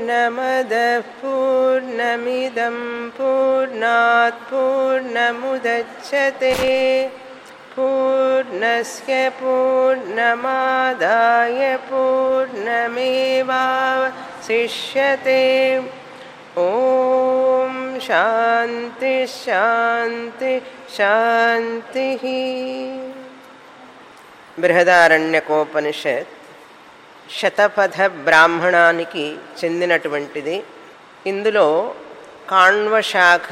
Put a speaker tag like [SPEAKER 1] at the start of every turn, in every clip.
[SPEAKER 1] पूर्णमदः पूर्णमिदं पूर्णात् पूर्णमुदच्छते पूर्णस्य पूर्णमादाय पूर्णमेवावशिष्यते ॐ शान्ति शान्ति शान्तिः బృహదారణ్యకోపనిషత్ శతపథ బ్రాహ్మణానికి చెందినటువంటిది ఇందులో కాణ్వ శాఖ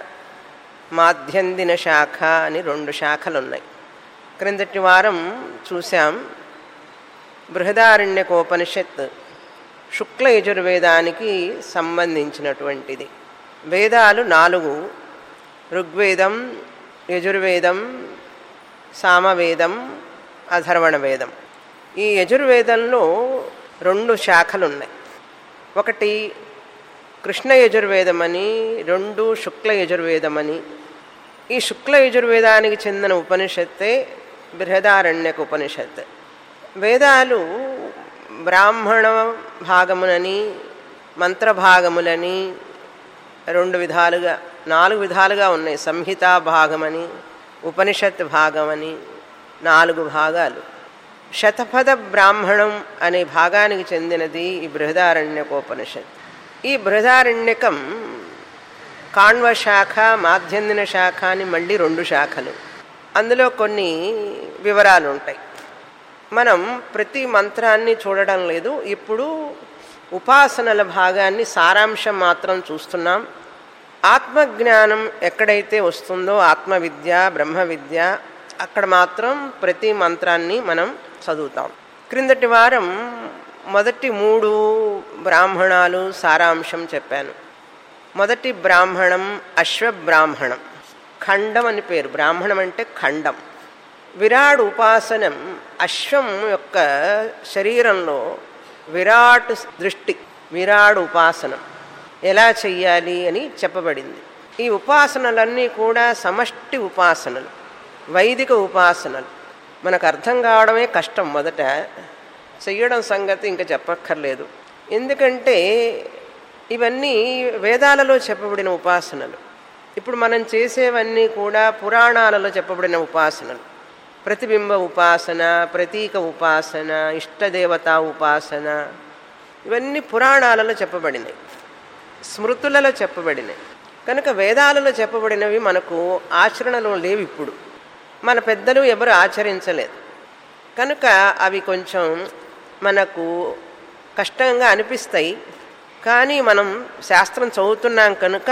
[SPEAKER 1] మాధ్యందిన శాఖ అని రెండు శాఖలు ఉన్నాయి క్రిందటి వారం చూసాం బృహదారణ్యకోపనిషత్ శుక్ల యజుర్వేదానికి సంబంధించినటువంటిది వేదాలు నాలుగు ఋగ్వేదం యజుర్వేదం సామవేదం అధర్వణ వేదం ఈ యజుర్వేదంలో రెండు శాఖలు ఉన్నాయి ఒకటి కృష్ణ యజుర్వేదం అని రెండు శుక్ల యజుర్వేదం అని ఈ శుక్ల యజుర్వేదానికి చెందిన ఉపనిషత్తే బృహదారణ్యక ఉపనిషత్ వేదాలు బ్రాహ్మణ భాగములని మంత్రభాగములని రెండు విధాలుగా నాలుగు విధాలుగా ఉన్నాయి సంహితా భాగమని ఉపనిషత్ భాగమని నాలుగు భాగాలు శతపథ బ్రాహ్మణం అనే భాగానికి చెందినది ఈ బృహదారణ్యకోపనిషత్ ఈ బృహదారణ్యకం కాణ్వ శాఖ మాధ్యందిన శాఖ అని మళ్ళీ రెండు శాఖలు అందులో కొన్ని వివరాలు ఉంటాయి మనం ప్రతి మంత్రాన్ని చూడడం లేదు ఇప్పుడు ఉపాసనల భాగాన్ని సారాంశం మాత్రం చూస్తున్నాం ఆత్మజ్ఞానం ఎక్కడైతే వస్తుందో ఆత్మవిద్య బ్రహ్మ విద్య అక్కడ మాత్రం ప్రతి మంత్రాన్ని మనం చదువుతాం క్రిందటి వారం మొదటి మూడు బ్రాహ్మణాలు సారాంశం చెప్పాను మొదటి బ్రాహ్మణం అశ్వబ్రాహ్మణం ఖండం అని పేరు బ్రాహ్మణం అంటే ఖండం విరాట్ ఉపాసనం అశ్వం యొక్క శరీరంలో విరాట్ దృష్టి విరాట్ ఉపాసనం ఎలా చెయ్యాలి అని చెప్పబడింది ఈ ఉపాసనలన్నీ కూడా సమష్టి ఉపాసనలు వైదిక ఉపాసనలు మనకు అర్థం కావడమే కష్టం మొదట చెయ్యడం సంగతి ఇంకా చెప్పక్కర్లేదు ఎందుకంటే ఇవన్నీ వేదాలలో చెప్పబడిన ఉపాసనలు ఇప్పుడు మనం చేసేవన్నీ కూడా పురాణాలలో చెప్పబడిన ఉపాసనలు ప్రతిబింబ ఉపాసన ప్రతీక ఉపాసన ఇష్టదేవతా ఉపాసన ఇవన్నీ పురాణాలలో చెప్పబడినాయి స్మృతులలో చెప్పబడినాయి కనుక వేదాలలో చెప్పబడినవి మనకు ఆచరణలో లేవు ఇప్పుడు మన పెద్దలు ఎవరు ఆచరించలేదు కనుక అవి కొంచెం మనకు కష్టంగా అనిపిస్తాయి కానీ మనం శాస్త్రం చదువుతున్నాం కనుక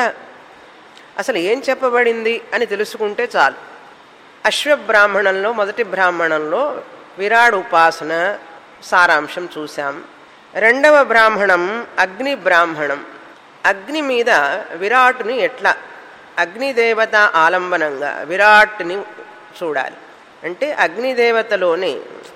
[SPEAKER 1] అసలు ఏం చెప్పబడింది అని తెలుసుకుంటే చాలు అశ్వబ్రాహ్మణంలో మొదటి బ్రాహ్మణంలో విరాడ్ ఉపాసన సారాంశం చూశాం రెండవ బ్రాహ్మణం అగ్ని బ్రాహ్మణం అగ్ని మీద విరాట్ని ఎట్లా అగ్నిదేవత ఆలంబనంగా విరాట్ని చూడాలి అంటే అగ్నిదేవతలోని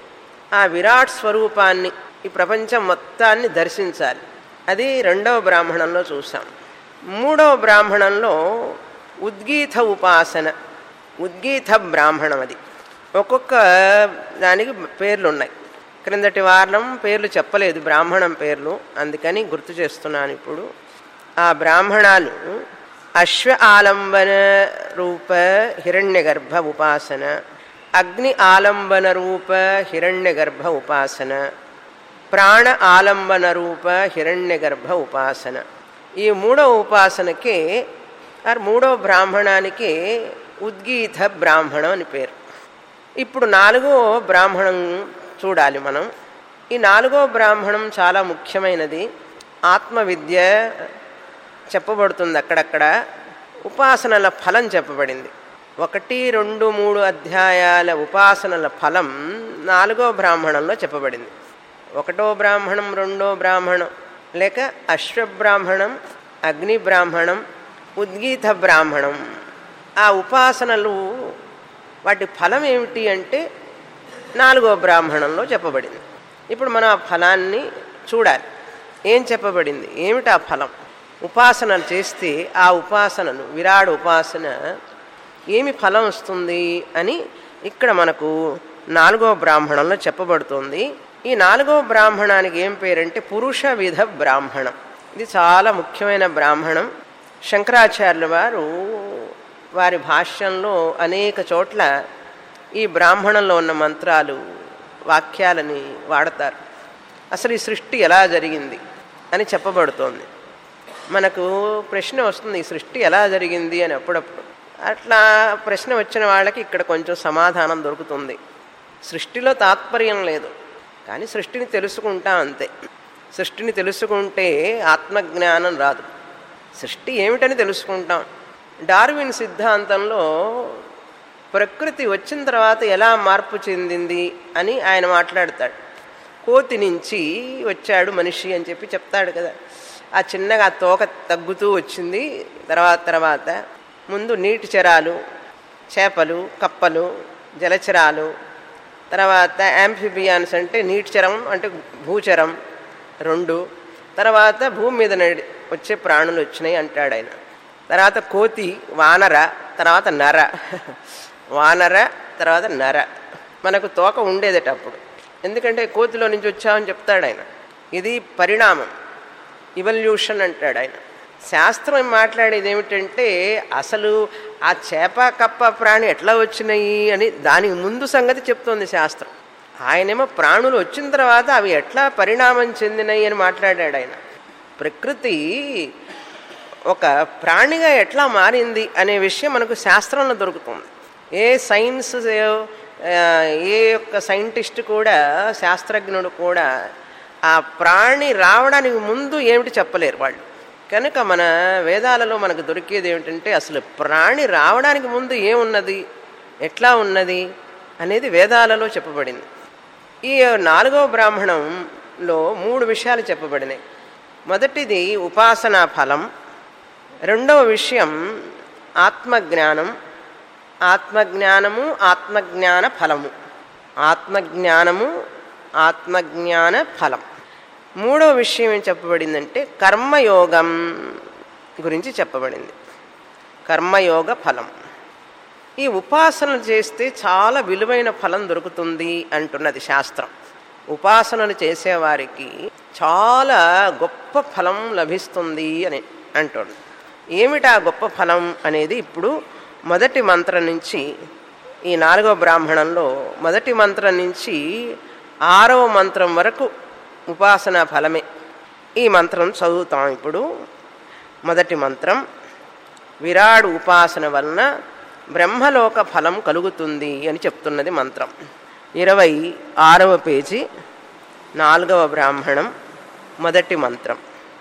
[SPEAKER 1] ఆ విరాట్ స్వరూపాన్ని ఈ ప్రపంచం మొత్తాన్ని దర్శించాలి అది రెండవ బ్రాహ్మణంలో చూసాం మూడవ బ్రాహ్మణంలో ఉద్గీత ఉపాసన ఉద్గీత బ్రాహ్మణం అది ఒక్కొక్క దానికి పేర్లు ఉన్నాయి క్రిందటి వారం పేర్లు చెప్పలేదు బ్రాహ్మణం పేర్లు అందుకని గుర్తు చేస్తున్నాను ఇప్పుడు ఆ బ్రాహ్మణాలు అశ్వ ఆలంబన రూప హిరణ్యగర్భ ఉపాసన అగ్ని ఆలంబన రూప హిరణ్యగర్భ ఉపాసన ప్రాణ ఆలంబన రూప హిరణ్యగర్భ ఉపాసన ఈ మూడవ ఉపాసనకే ఆర్ మూడవ బ్రాహ్మణానికి ఉద్గీత బ్రాహ్మణం అని పేరు ఇప్పుడు నాలుగో బ్రాహ్మణం చూడాలి మనం ఈ నాలుగో బ్రాహ్మణం చాలా ముఖ్యమైనది ఆత్మవిద్య చెప్పబడుతుంది అక్కడక్కడ ఉపాసనల ఫలం చెప్పబడింది ఒకటి రెండు మూడు అధ్యాయాల ఉపాసనల ఫలం నాలుగో బ్రాహ్మణంలో చెప్పబడింది ఒకటో బ్రాహ్మణం రెండో బ్రాహ్మణం లేక అశ్వబ్రాహ్మణం అగ్ని బ్రాహ్మణం ఉద్గీత బ్రాహ్మణం ఆ ఉపాసనలు వాటి ఫలం ఏమిటి అంటే నాలుగో బ్రాహ్మణంలో చెప్పబడింది ఇప్పుడు మనం ఆ ఫలాన్ని చూడాలి ఏం చెప్పబడింది ఏమిటి ఆ ఫలం ఉపాసనలు చేస్తే ఆ ఉపాసనలు విరాడు ఉపాసన ఏమి ఫలం వస్తుంది అని ఇక్కడ మనకు నాలుగో బ్రాహ్మణంలో చెప్పబడుతుంది ఈ నాలుగో బ్రాహ్మణానికి ఏం పేరంటే పురుష విధ బ్రాహ్మణం ఇది చాలా ముఖ్యమైన బ్రాహ్మణం శంకరాచార్యుల వారు వారి భాష్యంలో అనేక చోట్ల ఈ బ్రాహ్మణంలో ఉన్న మంత్రాలు వాక్యాలని వాడతారు అసలు ఈ సృష్టి ఎలా జరిగింది అని చెప్పబడుతోంది మనకు ప్రశ్న వస్తుంది ఈ సృష్టి ఎలా జరిగింది అని అప్పుడప్పుడు అట్లా ప్రశ్న వచ్చిన వాళ్ళకి ఇక్కడ కొంచెం సమాధానం దొరుకుతుంది సృష్టిలో తాత్పర్యం లేదు కానీ సృష్టిని తెలుసుకుంటాం అంతే సృష్టిని తెలుసుకుంటే ఆత్మజ్ఞానం రాదు సృష్టి ఏమిటని తెలుసుకుంటాం డార్విన్ సిద్ధాంతంలో ప్రకృతి వచ్చిన తర్వాత ఎలా మార్పు చెందింది అని ఆయన మాట్లాడతాడు కోతి నుంచి వచ్చాడు మనిషి అని చెప్పి చెప్తాడు కదా ఆ చిన్నగా ఆ తోక తగ్గుతూ వచ్చింది తర్వాత తర్వాత ముందు నీటి చరాలు చేపలు కప్పలు జలచరాలు తర్వాత యాంఫిబియాన్స్ అంటే నీటి చరం అంటే భూచరం రెండు తర్వాత భూమి మీద నడి వచ్చే ప్రాణులు వచ్చినాయి అంటాడు ఆయన తర్వాత కోతి వానర తర్వాత నర వానర తర్వాత నర మనకు తోక ఉండేదట అప్పుడు ఎందుకంటే కోతిలో నుంచి వచ్చామని చెప్తాడు ఆయన ఇది పరిణామం ఇవల్యూషన్ అంటాడు ఆయన శాస్త్రం మాట్లాడేది ఏమిటంటే అసలు ఆ చేప కప్ప ప్రాణి ఎట్లా వచ్చినాయి అని దానికి ముందు సంగతి చెప్తోంది శాస్త్రం ఆయనేమో ప్రాణులు వచ్చిన తర్వాత అవి ఎట్లా పరిణామం చెందినాయి అని మాట్లాడాడు ఆయన ప్రకృతి ఒక ప్రాణిగా ఎట్లా మారింది అనే విషయం మనకు శాస్త్రంలో దొరుకుతుంది ఏ సైన్స్ ఏ యొక్క సైంటిస్ట్ కూడా శాస్త్రజ్ఞుడు కూడా ఆ ప్రాణి రావడానికి ముందు ఏమిటి చెప్పలేరు వాళ్ళు కనుక మన వేదాలలో మనకు దొరికేది ఏమిటంటే అసలు ప్రాణి రావడానికి ముందు ఏమున్నది ఎట్లా ఉన్నది అనేది వేదాలలో చెప్పబడింది ఈ నాలుగవ బ్రాహ్మణంలో మూడు విషయాలు చెప్పబడినాయి మొదటిది ఉపాసనా ఫలం రెండవ విషయం ఆత్మజ్ఞానం ఆత్మజ్ఞానము ఆత్మజ్ఞాన ఫలము ఆత్మజ్ఞానము ఆత్మజ్ఞాన ఫలం మూడో విషయం ఏం చెప్పబడిందంటే కర్మయోగం గురించి చెప్పబడింది కర్మయోగ ఫలం ఈ ఉపాసనలు చేస్తే చాలా విలువైన ఫలం దొరుకుతుంది అంటున్నది శాస్త్రం ఉపాసనలు చేసేవారికి చాలా గొప్ప ఫలం లభిస్తుంది అని అంటుంది ఏమిటా గొప్ప ఫలం అనేది ఇప్పుడు మొదటి మంత్రం నుంచి ఈ నాలుగవ బ్రాహ్మణంలో మొదటి మంత్రం నుంచి ఆరవ మంత్రం వరకు ఉపాసన ఫలమే ఈ మంత్రం చదువుతాం ఇప్పుడు మొదటి మంత్రం విరాడు ఉపాసన వలన బ్రహ్మలోక ఫలం కలుగుతుంది అని చెప్తున్నది మంత్రం ఇరవై ఆరవ పేజీ నాలుగవ బ్రాహ్మణం మొదటి మంత్రం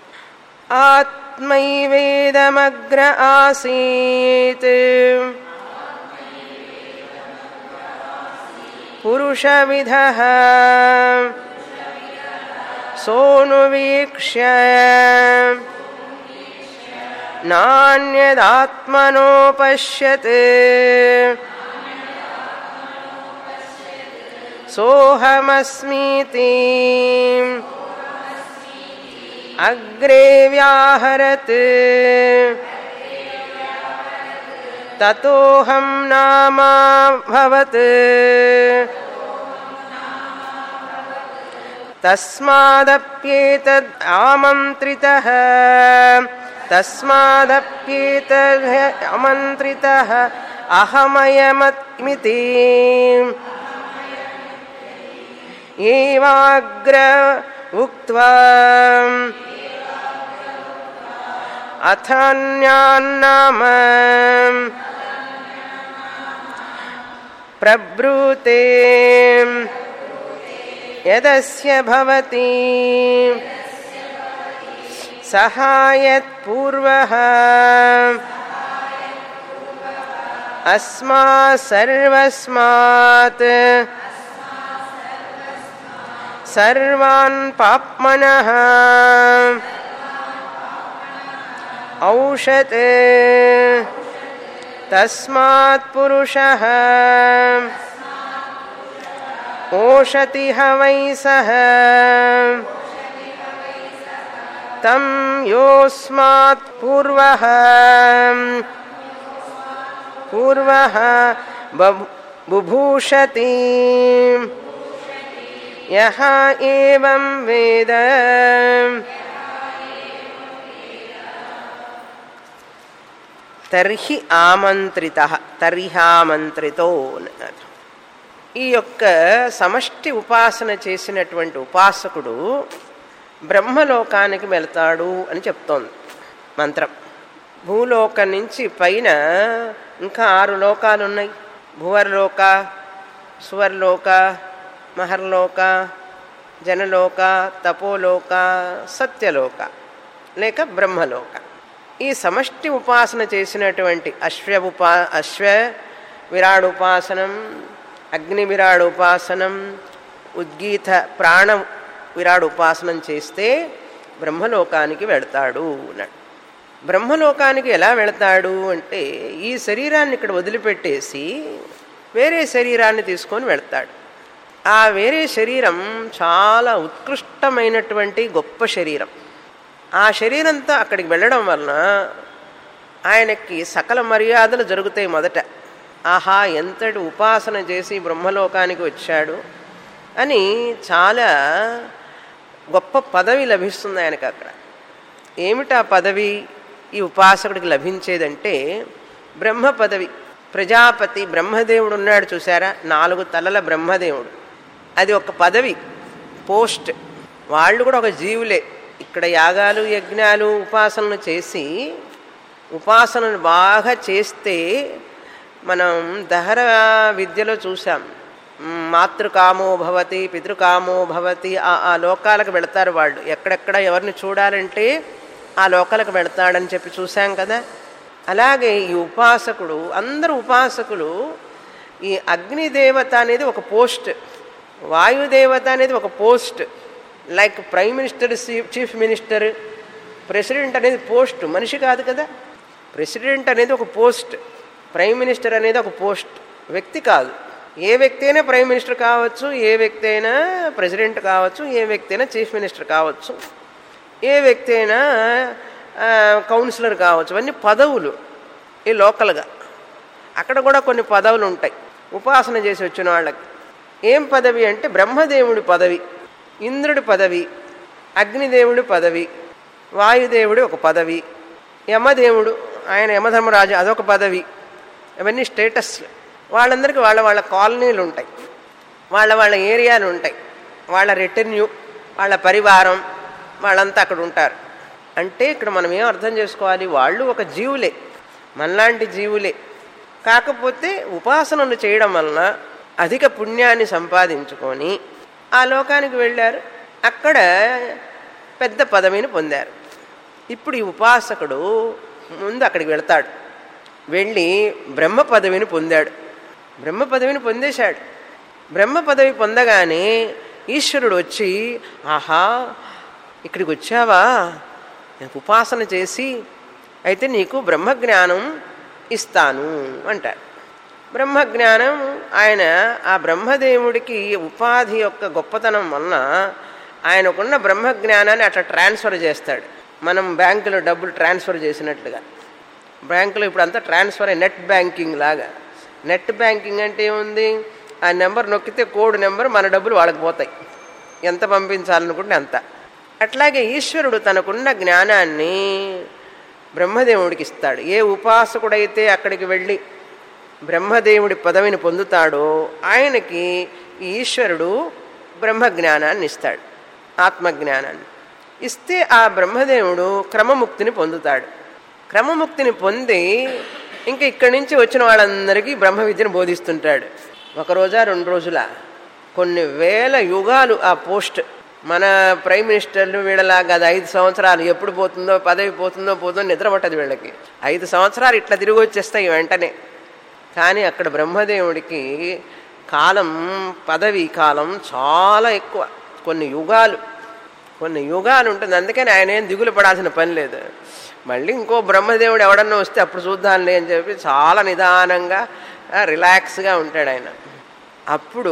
[SPEAKER 1] ఆత్మైవేదమగ్ర ఆసీత్ పురుషవిధ సోనువీక్ష్య నాణ్యదాత్మనో పశ్యత్ सोऽहमस्मीति अग्रे व्याहरत् ततोऽहं नामाभवत् तस्मादप्येतद् आमन्त्रितः तस्मादप्येतद् आमन्त्रितः अहमयमत्मिति एवाग्र उक्त्वा अथान्यान्नाम प्रब्रूते यदस्य भवति सहायत्पूर्वः अस्मात् सर्वस्मात् सर्वान् पाप्मनः औषत् तस्मात् पुरुषः ओषति ह वै सः तं योऽस्मात् पूर्वः पूर्वः बुभूषति यः एवं वेद తర్హి ఆమంత్రిత తర్హామంత్రితో అని అర్థం. ఈ యొక్క సమష్టి ఉపాసన చేసినటువంటి ఉపాసకుడు బ్రహ్మలోకానికి వెళ్తాడు అని చెప్తోంది మంత్రం భూలోకం నుంచి పైన ఇంకా ఆరు లోకాలు ఉన్నాయి భువర్లోక సువర్లోక మహర్లోక జనలోక తపోలోక సత్యలోక లేక బ్రహ్మలోక ఈ సమష్టి ఉపాసన చేసినటువంటి అశ్వ ఉపా అశ్వ విరాడుపాసనం అగ్ని విరాడుపాసనం ఉద్గీత ప్రాణ విరాడుపాసనం చేస్తే బ్రహ్మలోకానికి వెళతాడు అన్నాడు బ్రహ్మలోకానికి ఎలా వెళతాడు అంటే ఈ శరీరాన్ని ఇక్కడ వదిలిపెట్టేసి వేరే శరీరాన్ని తీసుకొని వెళతాడు ఆ వేరే శరీరం చాలా ఉత్కృష్టమైనటువంటి గొప్ప శరీరం ఆ శరీరంతో అక్కడికి వెళ్ళడం వలన ఆయనకి సకల మర్యాదలు జరుగుతాయి మొదట ఆహా ఎంతటి ఉపాసన చేసి బ్రహ్మలోకానికి వచ్చాడు అని చాలా గొప్ప పదవి లభిస్తుంది ఆయనకు అక్కడ ఏమిటా పదవి ఈ ఉపాసకుడికి లభించేదంటే బ్రహ్మ పదవి ప్రజాపతి బ్రహ్మదేవుడు ఉన్నాడు చూసారా నాలుగు తలల బ్రహ్మదేవుడు అది ఒక పదవి పోస్ట్ వాళ్ళు కూడా ఒక జీవులే ఇక్కడ యాగాలు యజ్ఞాలు ఉపాసనలు చేసి ఉపాసనలు బాగా చేస్తే మనం దహర విద్యలో చూసాం మాతృకామో భవతి పితృకామో భవతి ఆ- ఆ లోకాలకు వెళతారు వాళ్ళు ఎక్కడెక్కడ ఎవరిని చూడాలంటే ఆ లోకాలకు వెళతాడని చెప్పి చూసాం కదా అలాగే ఈ ఉపాసకుడు అందరు ఉపాసకులు ఈ అగ్నిదేవత అనేది ఒక పోస్ట్ వాయుదేవత అనేది ఒక post like prime minister chief minister president అనేది పోస్ట్ మనిషి కాదు కదా ప్రెసిడెంట్ అనేది ఒక పోస్ట్ ప్రైమ్ మినిస్టర్ అనేది ఒక పోస్ట్ వ్యక్తి కాదు ఏ వ్యక్తి అయినా ప్రైమ్ మినిస్టర్ కావచ్చు ఏ వ్యక్తి అయినా ప్రెసిడెంట్ కావచ్చు ఏ వ్యక్తి అయినా చీఫ్ మినిస్టర్ కావచ్చు ఏ వ్యక్తి అయినా ఆ, కౌన్సిలర్ కావచ్చు అవన్నీ పదవులు ఈ లోకల్గా అక్కడ కూడా కొన్ని పదవులు ఉంటాయి ఉపాసన చేసి వచ్చిన వాళ్ళకి ఏం పదవి అంటే బ్రహ్మదేవుడి పదవి ఇంద్రుడి పదవి అగ్నిదేవుడి పదవి వాయుదేవుడి ఒక పదవి యమదేవుడు ఆయన యమధర్మరాజు అదొక పదవి అవన్నీ స్టేటస్ వాళ్ళందరికీ వాళ్ళ వాళ్ళ కాలనీలు ఉంటాయి వాళ్ళ వాళ్ళ ఏరియాలు ఉంటాయి వాళ్ళ రెటెన్యూ వాళ్ళ పరివారం వాళ్ళంతా అక్కడ ఉంటారు అంటే ఇక్కడ మనం ఏం అర్థం చేసుకోవాలి వాళ్ళు ఒక జీవులే మనలాంటి జీవులే కాకపోతే ఉపాసనలు చేయడం వలన అధిక పుణ్యాన్ని సంపాదించుకొని ఆ లోకానికి వెళ్ళారు అక్కడ పెద్ద పదవిని పొందారు ఇప్పుడు ఈ ఉపాసకుడు ముందు అక్కడికి వెళ్తాడు వెళ్ళి బ్రహ్మ పదవిని పొందాడు బ్రహ్మ పదవిని పొందేశాడు బ్రహ్మ పదవి పొందగానే ఈశ్వరుడు వచ్చి ఆహా ఇక్కడికి వచ్చావా నాకు ఉపాసన చేసి అయితే నీకు బ్రహ్మజ్ఞానం ఇస్తాను అంటారు బ్రహ్మజ్ఞానం ఆయన ఆ బ్రహ్మదేవుడికి ఉపాధి యొక్క గొప్పతనం వలన ఆయనకున్న బ్రహ్మజ్ఞానాన్ని అట్లా ట్రాన్స్ఫర్ చేస్తాడు మనం బ్యాంకులో డబ్బులు ట్రాన్స్ఫర్ చేసినట్లుగా బ్యాంకులో ఇప్పుడు అంతా ట్రాన్స్ఫర్ నెట్ బ్యాంకింగ్ లాగా నెట్ బ్యాంకింగ్ అంటే ఏముంది ఆ నెంబర్ నొక్కితే కోడ్ నెంబర్ మన డబ్బులు వాళ్ళకి పోతాయి ఎంత పంపించాలనుకుంటే అంత అట్లాగే ఈశ్వరుడు తనకున్న జ్ఞానాన్ని బ్రహ్మదేవుడికి ఇస్తాడు ఏ ఉపాసకుడైతే అక్కడికి వెళ్ళి బ్రహ్మదేవుడి పదవిని పొందుతాడో ఆయనకి ఈ ఈశ్వరుడు బ్రహ్మజ్ఞానాన్ని ఇస్తాడు ఆత్మజ్ఞానాన్ని ఇస్తే ఆ బ్రహ్మదేవుడు క్రమముక్తిని పొందుతాడు క్రమముక్తిని పొంది ఇంకా ఇక్కడి నుంచి వచ్చిన వాళ్ళందరికీ బ్రహ్మ విద్యను బోధిస్తుంటాడు ఒక రోజా రెండు రోజుల కొన్ని వేల యుగాలు ఆ పోస్ట్ మన ప్రైమ్ మినిస్టర్లు వీళ్ళలాగా అది ఐదు సంవత్సరాలు ఎప్పుడు పోతుందో పదవి పోతుందో పోతుందో నిద్ర పట్టదు వీళ్ళకి ఐదు సంవత్సరాలు ఇట్లా తిరిగి వచ్చేస్తాయి వెంటనే కానీ అక్కడ బ్రహ్మదేవుడికి కాలం పదవి కాలం చాలా ఎక్కువ కొన్ని యుగాలు కొన్ని యుగాలు ఉంటుంది అందుకని ఆయన ఏం దిగులు పడాల్సిన పని లేదు మళ్ళీ ఇంకో బ్రహ్మదేవుడు ఎవడన్నా వస్తే అప్పుడు చూద్దాంలే అని చెప్పి చాలా నిదానంగా ఆ, రిలాక్స్గా ఉంటాడు ఆయన అప్పుడు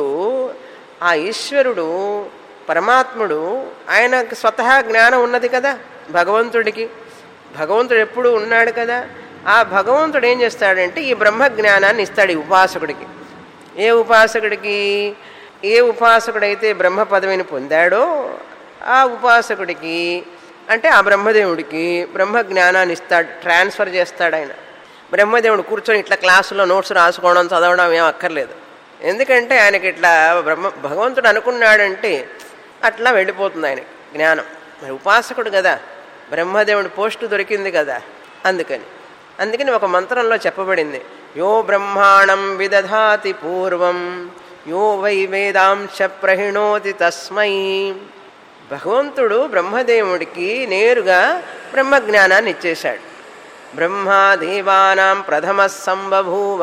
[SPEAKER 1] ఆ ఈశ్వరుడు పరమాత్ముడు ఆయనకు స్వతహా జ్ఞానం ఉన్నది కదా భగవంతుడికి భగవంతుడు ఎప్పుడు ఉన్నాడు కదా ఆ భగవంతుడు ఏం చేస్తాడంటే ఈ బ్రహ్మ జ్ఞానాన్ని ఇస్తాడు ఈ ఉపాసకుడికి ఏ ఉపాసకుడికి ఏ ఉపాసకుడైతే బ్రహ్మ పదవిని పొందాడో ఆ ఉపాసకుడికి అంటే ఆ బ్రహ్మదేవుడికి బ్రహ్మ జ్ఞానాన్ని ఇస్తాడు ట్రాన్స్ఫర్ చేస్తాడు ఆయన బ్రహ్మదేవుడు కూర్చొని ఇట్లా క్లాసులో నోట్స్ రాసుకోవడం చదవడం ఏం అక్కర్లేదు ఎందుకంటే ఆయనకి ఇట్లా బ్రహ్మ భగవంతుడు అనుకున్నాడంటే అట్లా వెళ్ళిపోతుంది ఆయన జ్ఞానం మరి ఉపాసకుడు కదా బ్రహ్మదేవుడి పోస్టు దొరికింది కదా అందుకని అందుకని ఒక మంత్రంలో చెప్పబడింది యో బ్రహ్మాణం విదధాతి పూర్వం యో వై వేదాంశ ప్రహిణోతి తస్మై భగవంతుడు బ్రహ్మదేవుడికి నేరుగా బ్రహ్మజ్ఞానాన్ని ఇచ్చేశాడు బ్రహ్మా దేవానాం ప్రథమ సంబభూవ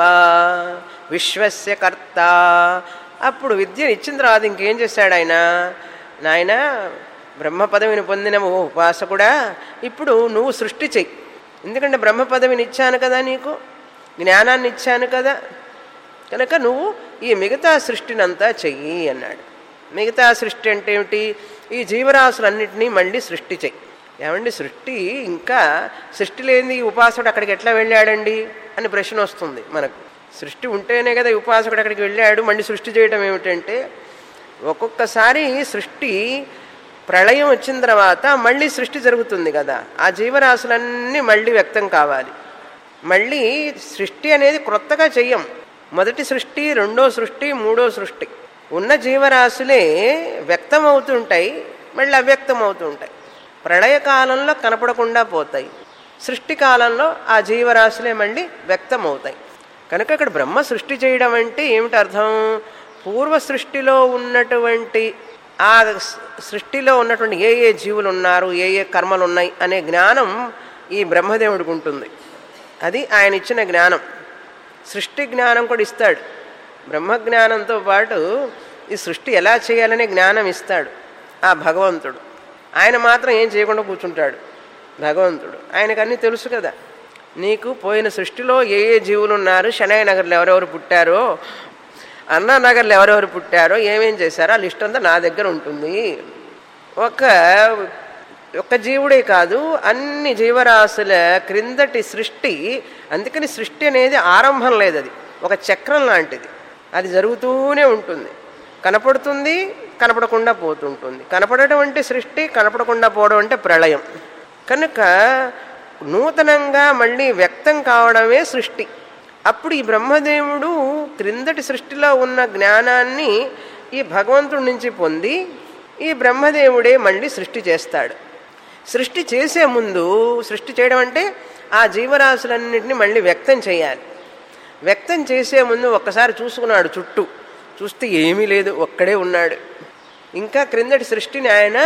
[SPEAKER 1] విశ్వస్య కర్త అప్పుడు విద్యను ఇచ్చిన తర్వాత ఇంకేం చేశాడు ఆయన నాయన బ్రహ్మ పదవిని పొందిన ఓ ఉపాసకుడా ఇప్పుడు నువ్వు సృష్టి చెయ్యి ఎందుకంటే బ్రహ్మ పదవిని ఇచ్చాను కదా నీకు జ్ఞానాన్ని ఇచ్చాను కదా కనుక నువ్వు ఈ మిగతా సృష్టినంతా చెయ్యి అన్నాడు మిగతా సృష్టి అంటే ఏమిటి ఈ జీవరాశులన్నింటినీ మళ్ళీ సృష్టి చెయ్యి ఏమండి సృష్టి ఇంకా సృష్టి లేని ఉపాసకుడు అక్కడికి ఎట్లా వెళ్ళాడండి అని ప్రశ్న వస్తుంది మనకు సృష్టి ఉంటేనే కదా ఈ ఉపాసకుడు అక్కడికి వెళ్ళాడు మళ్ళీ సృష్టి చేయడం ఏమిటంటే ఒక్కొక్కసారి సృష్టి ప్రళయం వచ్చిన తర్వాత మళ్ళీ సృష్టి జరుగుతుంది కదా ఆ జీవరాశులన్నీ మళ్ళీ వ్యక్తం కావాలి మళ్ళీ సృష్టి అనేది క్రొత్తగా చెయ్యం మొదటి సృష్టి రెండో సృష్టి మూడో సృష్టి ఉన్న జీవరాశులే వ్యక్తం అవుతుంటాయి మళ్ళీ అవ్యక్తం అవుతుంటాయి ప్రళయకాలంలో కనపడకుండా పోతాయి సృష్టి కాలంలో ఆ జీవరాశులే మళ్ళీ వ్యక్తం అవుతాయి కనుక ఇక్కడ బ్రహ్మ సృష్టి చేయడం అంటే ఏమిటి అర్థం పూర్వ సృష్టిలో ఉన్నటువంటి ఆ సృష్టిలో ఉన్నటువంటి ఏ ఏ జీవులు ఉన్నారు ఏ ఏ కర్మలు ఉన్నాయి అనే జ్ఞానం ఈ బ్రహ్మదేవుడికి ఉంటుంది అది ఆయన ఇచ్చిన జ్ఞానం సృష్టి జ్ఞానం కూడా ఇస్తాడు బ్రహ్మజ్ఞానంతో పాటు ఈ సృష్టి ఎలా చేయాలనే జ్ఞానం ఇస్తాడు ఆ భగవంతుడు ఆయన మాత్రం ఏం చేయకుండా కూర్చుంటాడు భగవంతుడు ఆయనకు అన్నీ తెలుసు కదా నీకు పోయిన సృష్టిలో ఏ ఏ జీవులు ఉన్నారు శనయ నగర్లో ఎవరెవరు పుట్టారో అన్నానగర్లో ఎవరెవరు పుట్టారో ఏమేం చేశారో ఆ లిస్ట్ అంతా నా దగ్గర ఉంటుంది ఒక ఒక జీవుడే కాదు అన్ని జీవరాశుల క్రిందటి సృష్టి అందుకని సృష్టి అనేది ఆరంభం లేదు అది ఒక చక్రం లాంటిది అది జరుగుతూనే ఉంటుంది కనపడుతుంది కనపడకుండా పోతుంటుంది కనపడటం అంటే సృష్టి కనపడకుండా పోవడం అంటే ప్రళయం కనుక నూతనంగా మళ్ళీ వ్యక్తం కావడమే సృష్టి అప్పుడు ఈ బ్రహ్మదేవుడు క్రిందటి సృష్టిలో ఉన్న జ్ఞానాన్ని ఈ భగవంతుడి నుంచి పొంది ఈ బ్రహ్మదేవుడే మళ్ళీ సృష్టి చేస్తాడు సృష్టి చేసే ముందు సృష్టి చేయడం అంటే ఆ జీవరాశులన్నింటినీ మళ్ళీ వ్యక్తం చేయాలి వ్యక్తం చేసే ముందు ఒక్కసారి చూసుకున్నాడు చుట్టూ చూస్తే ఏమీ లేదు ఒక్కడే ఉన్నాడు ఇంకా క్రిందటి సృష్టిని ఆయన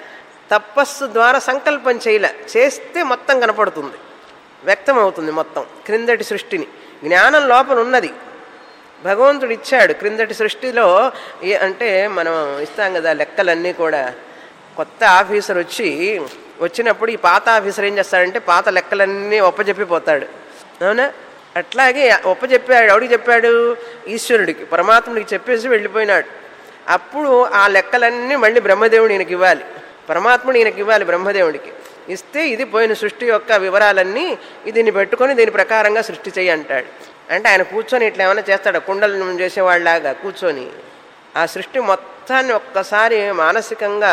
[SPEAKER 1] తపస్సు ద్వారా సంకల్పం చేయలే చేస్తే మొత్తం కనపడుతుంది వ్యక్తం అవుతుంది మొత్తం క్రిందటి సృష్టిని జ్ఞానం లోపల ఉన్నది భగవంతుడు ఇచ్చాడు క్రిందటి సృష్టిలో ఏ అంటే మనం ఇస్తాం కదా లెక్కలన్నీ కూడా కొత్త ఆఫీసర్ వచ్చి వచ్చినప్పుడు ఈ పాత ఆఫీసర్ ఏం చేస్తాడంటే పాత లెక్కలన్నీ ఒప్పజెప్పిపోతాడు అవునా అట్లాగే ఒప్పజెప్పాడు ఎవడికి చెప్పాడు ఈశ్వరుడికి పరమాత్ముడికి చెప్పేసి వెళ్ళిపోయినాడు అప్పుడు ఆ లెక్కలన్నీ మళ్ళీ బ్రహ్మదేవుడు ఈయనకి ఇవ్వాలి పరమాత్ముడు ఈయనకి ఇవ్వాలి బ్రహ్మదేవుడికి ఇస్తే ఇది పోయిన సృష్టి యొక్క వివరాలన్నీ దీన్ని పెట్టుకొని దీని ప్రకారంగా సృష్టి చేయి అంటాడు అంటే ఆయన కూర్చొని ఇట్లా ఏమైనా చేస్తాడు కుండలు చేసేవాళ్ళలాగా కూర్చొని ఆ సృష్టి మొత్తాన్ని ఒక్కసారి మానసికంగా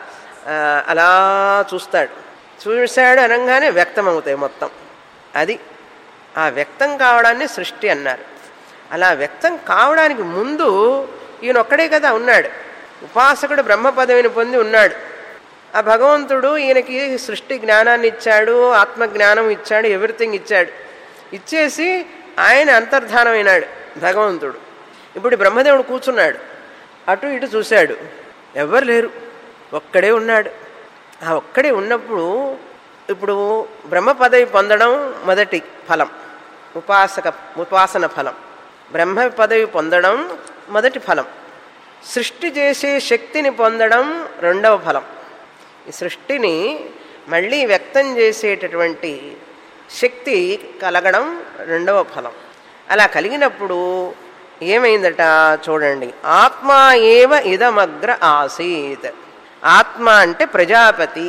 [SPEAKER 1] అలా చూస్తాడు చూశాడు అనగానే వ్యక్తం అవుతాయి మొత్తం అది ఆ వ్యక్తం కావడాన్ని సృష్టి అన్నారు అలా వ్యక్తం కావడానికి ముందు ఈయన ఒక్కడే కదా ఉన్నాడు ఉపాసకుడు బ్రహ్మ పదవిని పొంది ఉన్నాడు ఆ భగవంతుడు ఈయనకి సృష్టి జ్ఞానాన్ని ఇచ్చాడు ఆత్మజ్ఞానం ఇచ్చాడు ఎవ్రీథింగ్ ఇచ్చాడు ఇచ్చేసి ఆయన అంతర్ధానమైనాడు భగవంతుడు ఇప్పుడు బ్రహ్మదేవుడు కూర్చున్నాడు అటు ఇటు చూశాడు ఎవ్వరు లేరు ఒక్కడే ఉన్నాడు ఆ ఒక్కడే ఉన్నప్పుడు ఇప్పుడు బ్రహ్మ పదవి పొందడం మొదటి ఫలం ఉపాసక ఉపాసన ఫలం బ్రహ్మ పదవి పొందడం మొదటి ఫలం సృష్టి చేసే శక్తిని పొందడం రెండవ ఫలం ఈ సృష్టిని మళ్ళీ వ్యక్తం చేసేటటువంటి శక్తి కలగడం రెండవ ఫలం అలా కలిగినప్పుడు ఏమైందట చూడండి ఆత్మ ఏవ ఇదమగ్ర ఆసీత్ ఆత్మ అంటే ప్రజాపతి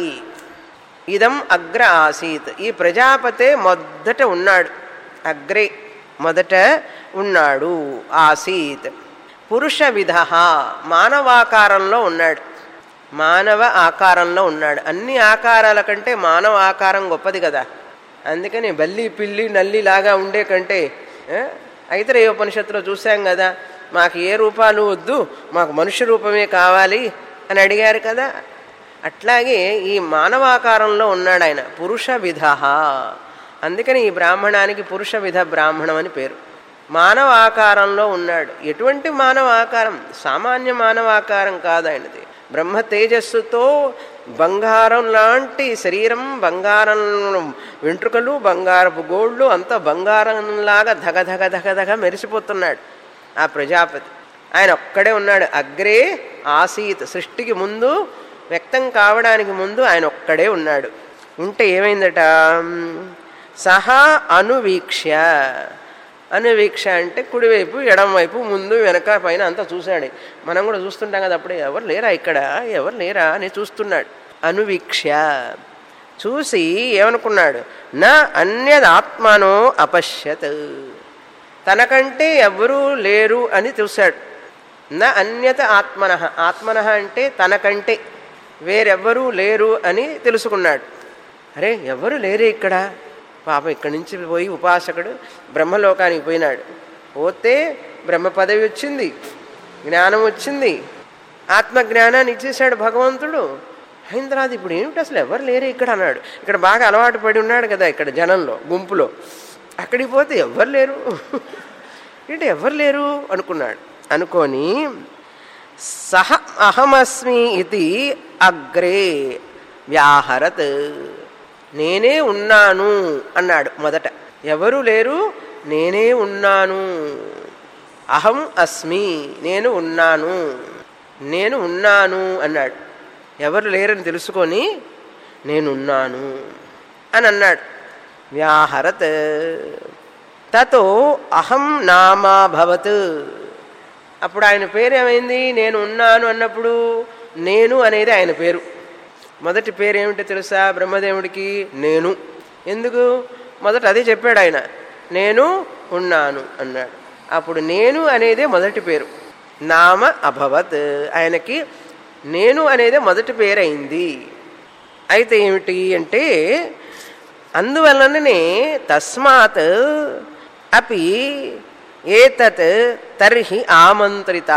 [SPEAKER 1] ఇదం అగ్ర ఆసీత్ ఈ ప్రజాపతే మొదట ఉన్నాడు అగ్రే మొదట ఉన్నాడు ఆసీత్ పురుష విధ మానవాకారంలో ఉన్నాడు మానవ ఆకారంలో ఉన్నాడు అన్ని ఆకారాల కంటే మానవ ఆకారం గొప్పది కదా అందుకని బల్లి పిల్లి నల్లి లాగా ఉండే కంటే ఆ, ఐతరేయ ఉపనిషత్తులో చూసాం కదా మాకు ఏ రూపాలు వద్దు మాకు మనుష్య రూపమే కావాలి అని అడిగారు కదా అట్లాగే ఈ మానవాకారంలో ఉన్నాడు ఆయన పురుష విధ అందుకని ఈ బ్రాహ్మణానికి పురుష విధ బ్రాహ్మణం అని పేరు మానవ ఆకారంలో ఉన్నాడు ఎటువంటి మానవ ఆకారం సామాన్య మానవ ఆకారం కాదు ఆయనది బ్రహ్మ తేజస్సుతో బంగారం లాంటి శరీరం బంగారం వెంట్రుకలు బంగారపు గోళ్ళు అంతా బంగారంలాగా ధగ ధగ ధగ ధగ మెరిసిపోతున్నాడు ఆ ప్రజాపతి ఆయన ఒక్కడే ఉన్నాడు అగ్రే ఆసీత్ సృష్టికి ముందు వ్యక్తం కావడానికి ముందు ఆయన ఒక్కడే ఉన్నాడు ఉంటే ఏమైందట సహా అనువీక్ష్య అనువీక్ష అంటే కుడివైపు ఎడంవైపు ముందు వెనక పైన అంతా చూశాడు మనం కూడా చూస్తుంటాం కదా అప్పుడే ఎవరు లేరా ఇక్కడ ఎవరు లేరా అని చూస్తున్నాడు అనువీక్ష చూసి ఏమనుకున్నాడు నా అన్యదాత్మనో అపశ్యత్ తనకంటే ఎవరూ లేరు అని చూశాడు నా అన్యత ఆత్మన ఆత్మన అంటే తనకంటే వేరెవ్వరూ లేరు అని తెలుసుకున్నాడు అరే ఎవరు లేరే ఇక్కడ పాపం ఇక్కడి నుంచి పోయి ఉపాసకుడు బ్రహ్మలోకానికి పోయినాడు పోతే బ్రహ్మ పదవి వచ్చింది జ్ఞానం వచ్చింది ఆత్మజ్ఞానాన్ని ఇచ్చేశాడు భగవంతుడు అయిన తర్వాత ఇప్పుడు ఏమిటి అసలు ఎవరు లేరే ఇక్కడ అన్నాడు ఇక్కడ బాగా అలవాటు పడి ఉన్నాడు కదా ఇక్కడ జనంలో గుంపులో అక్కడికి పోతే ఎవరు లేరు ఏంటి ఎవరు లేరు అనుకున్నాడు అనుకొని సహ అహమస్మి ఇది అగ్రే వ్యాహరత్ నేనే ఉన్నాను అన్నాడు మొదట ఎవరు లేరు నేనే ఉన్నాను అహం అస్మి నేను ఉన్నాను నేను ఉన్నాను అన్నాడు ఎవరు లేరని తెలుసుకొని నేనున్నాను అని అన్నాడు వ్యాహరత్ తతో అహం నామాభవత్ అప్పుడు ఆయన పేరు ఏమైంది నేను ఉన్నాను అన్నప్పుడు నేను అనేది ఆయన పేరు మొదటి పేరు ఏమిటో తెలుసా బ్రహ్మదేవుడికి నేను ఎందుకు మొదట అదే చెప్పాడు ఆయన నేను ఉన్నాను అన్నాడు అప్పుడు నేను అనేదే మొదటి పేరు నామ అభవత్ ఆయనకి నేను అనేదే మొదటి పేరు అయింది అయితే ఏమిటి అంటే అందువలననే తస్మాత్ అపి ఏతత్ తర్హి ఆమంత్రిత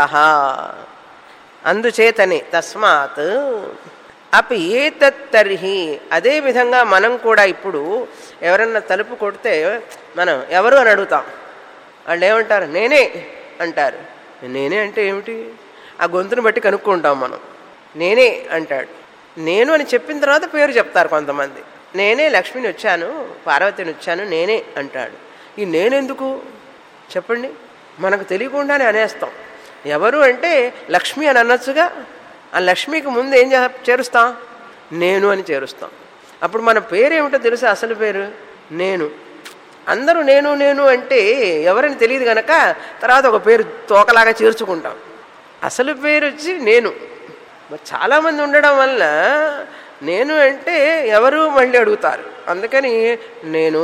[SPEAKER 1] అందుచేతనే తస్మాత్ అపి ఏతత్ తర్హి అదేవిధంగా మనం కూడా ఇప్పుడు ఎవరన్నా తలుపు కొడితే మనం ఎవరు అని అడుగుతాం వాళ్ళు ఏమంటారు నేనే అంటారు నేనే అంటే ఏమిటి ఆ గొంతును బట్టి కనుక్కుంటాం మనం నేనే అంటాడు నేను అని చెప్పిన తర్వాత పేరు చెప్తారు కొంతమంది నేనే లక్ష్మిని వచ్చాను పార్వతిని వచ్చాను నేనే అంటాడు ఈ నేనెందుకు చెప్పండి మనకు తెలియకుండానే అనేస్తాం ఎవరు అంటే లక్ష్మి అని అనొచ్చుగా ఆ లక్ష్మికి ముందు ఏం చే- చేరుస్తాం నేను అని చేరుస్తాం అప్పుడు మన పేరు ఏమిటో తెలుసా అసలు పేరు నేను అందరూ నేను నేను అంటే ఎవరని తెలియదు గనక తర్వాత ఒక పేరు తోకలాగా చేర్చుకుంటాం అసలు పేరు వచ్చి నేను మరి చాలామంది ఉండడం వల్ల నేను అంటే ఎవరు మళ్ళీ అడుగుతారు అందుకని నేను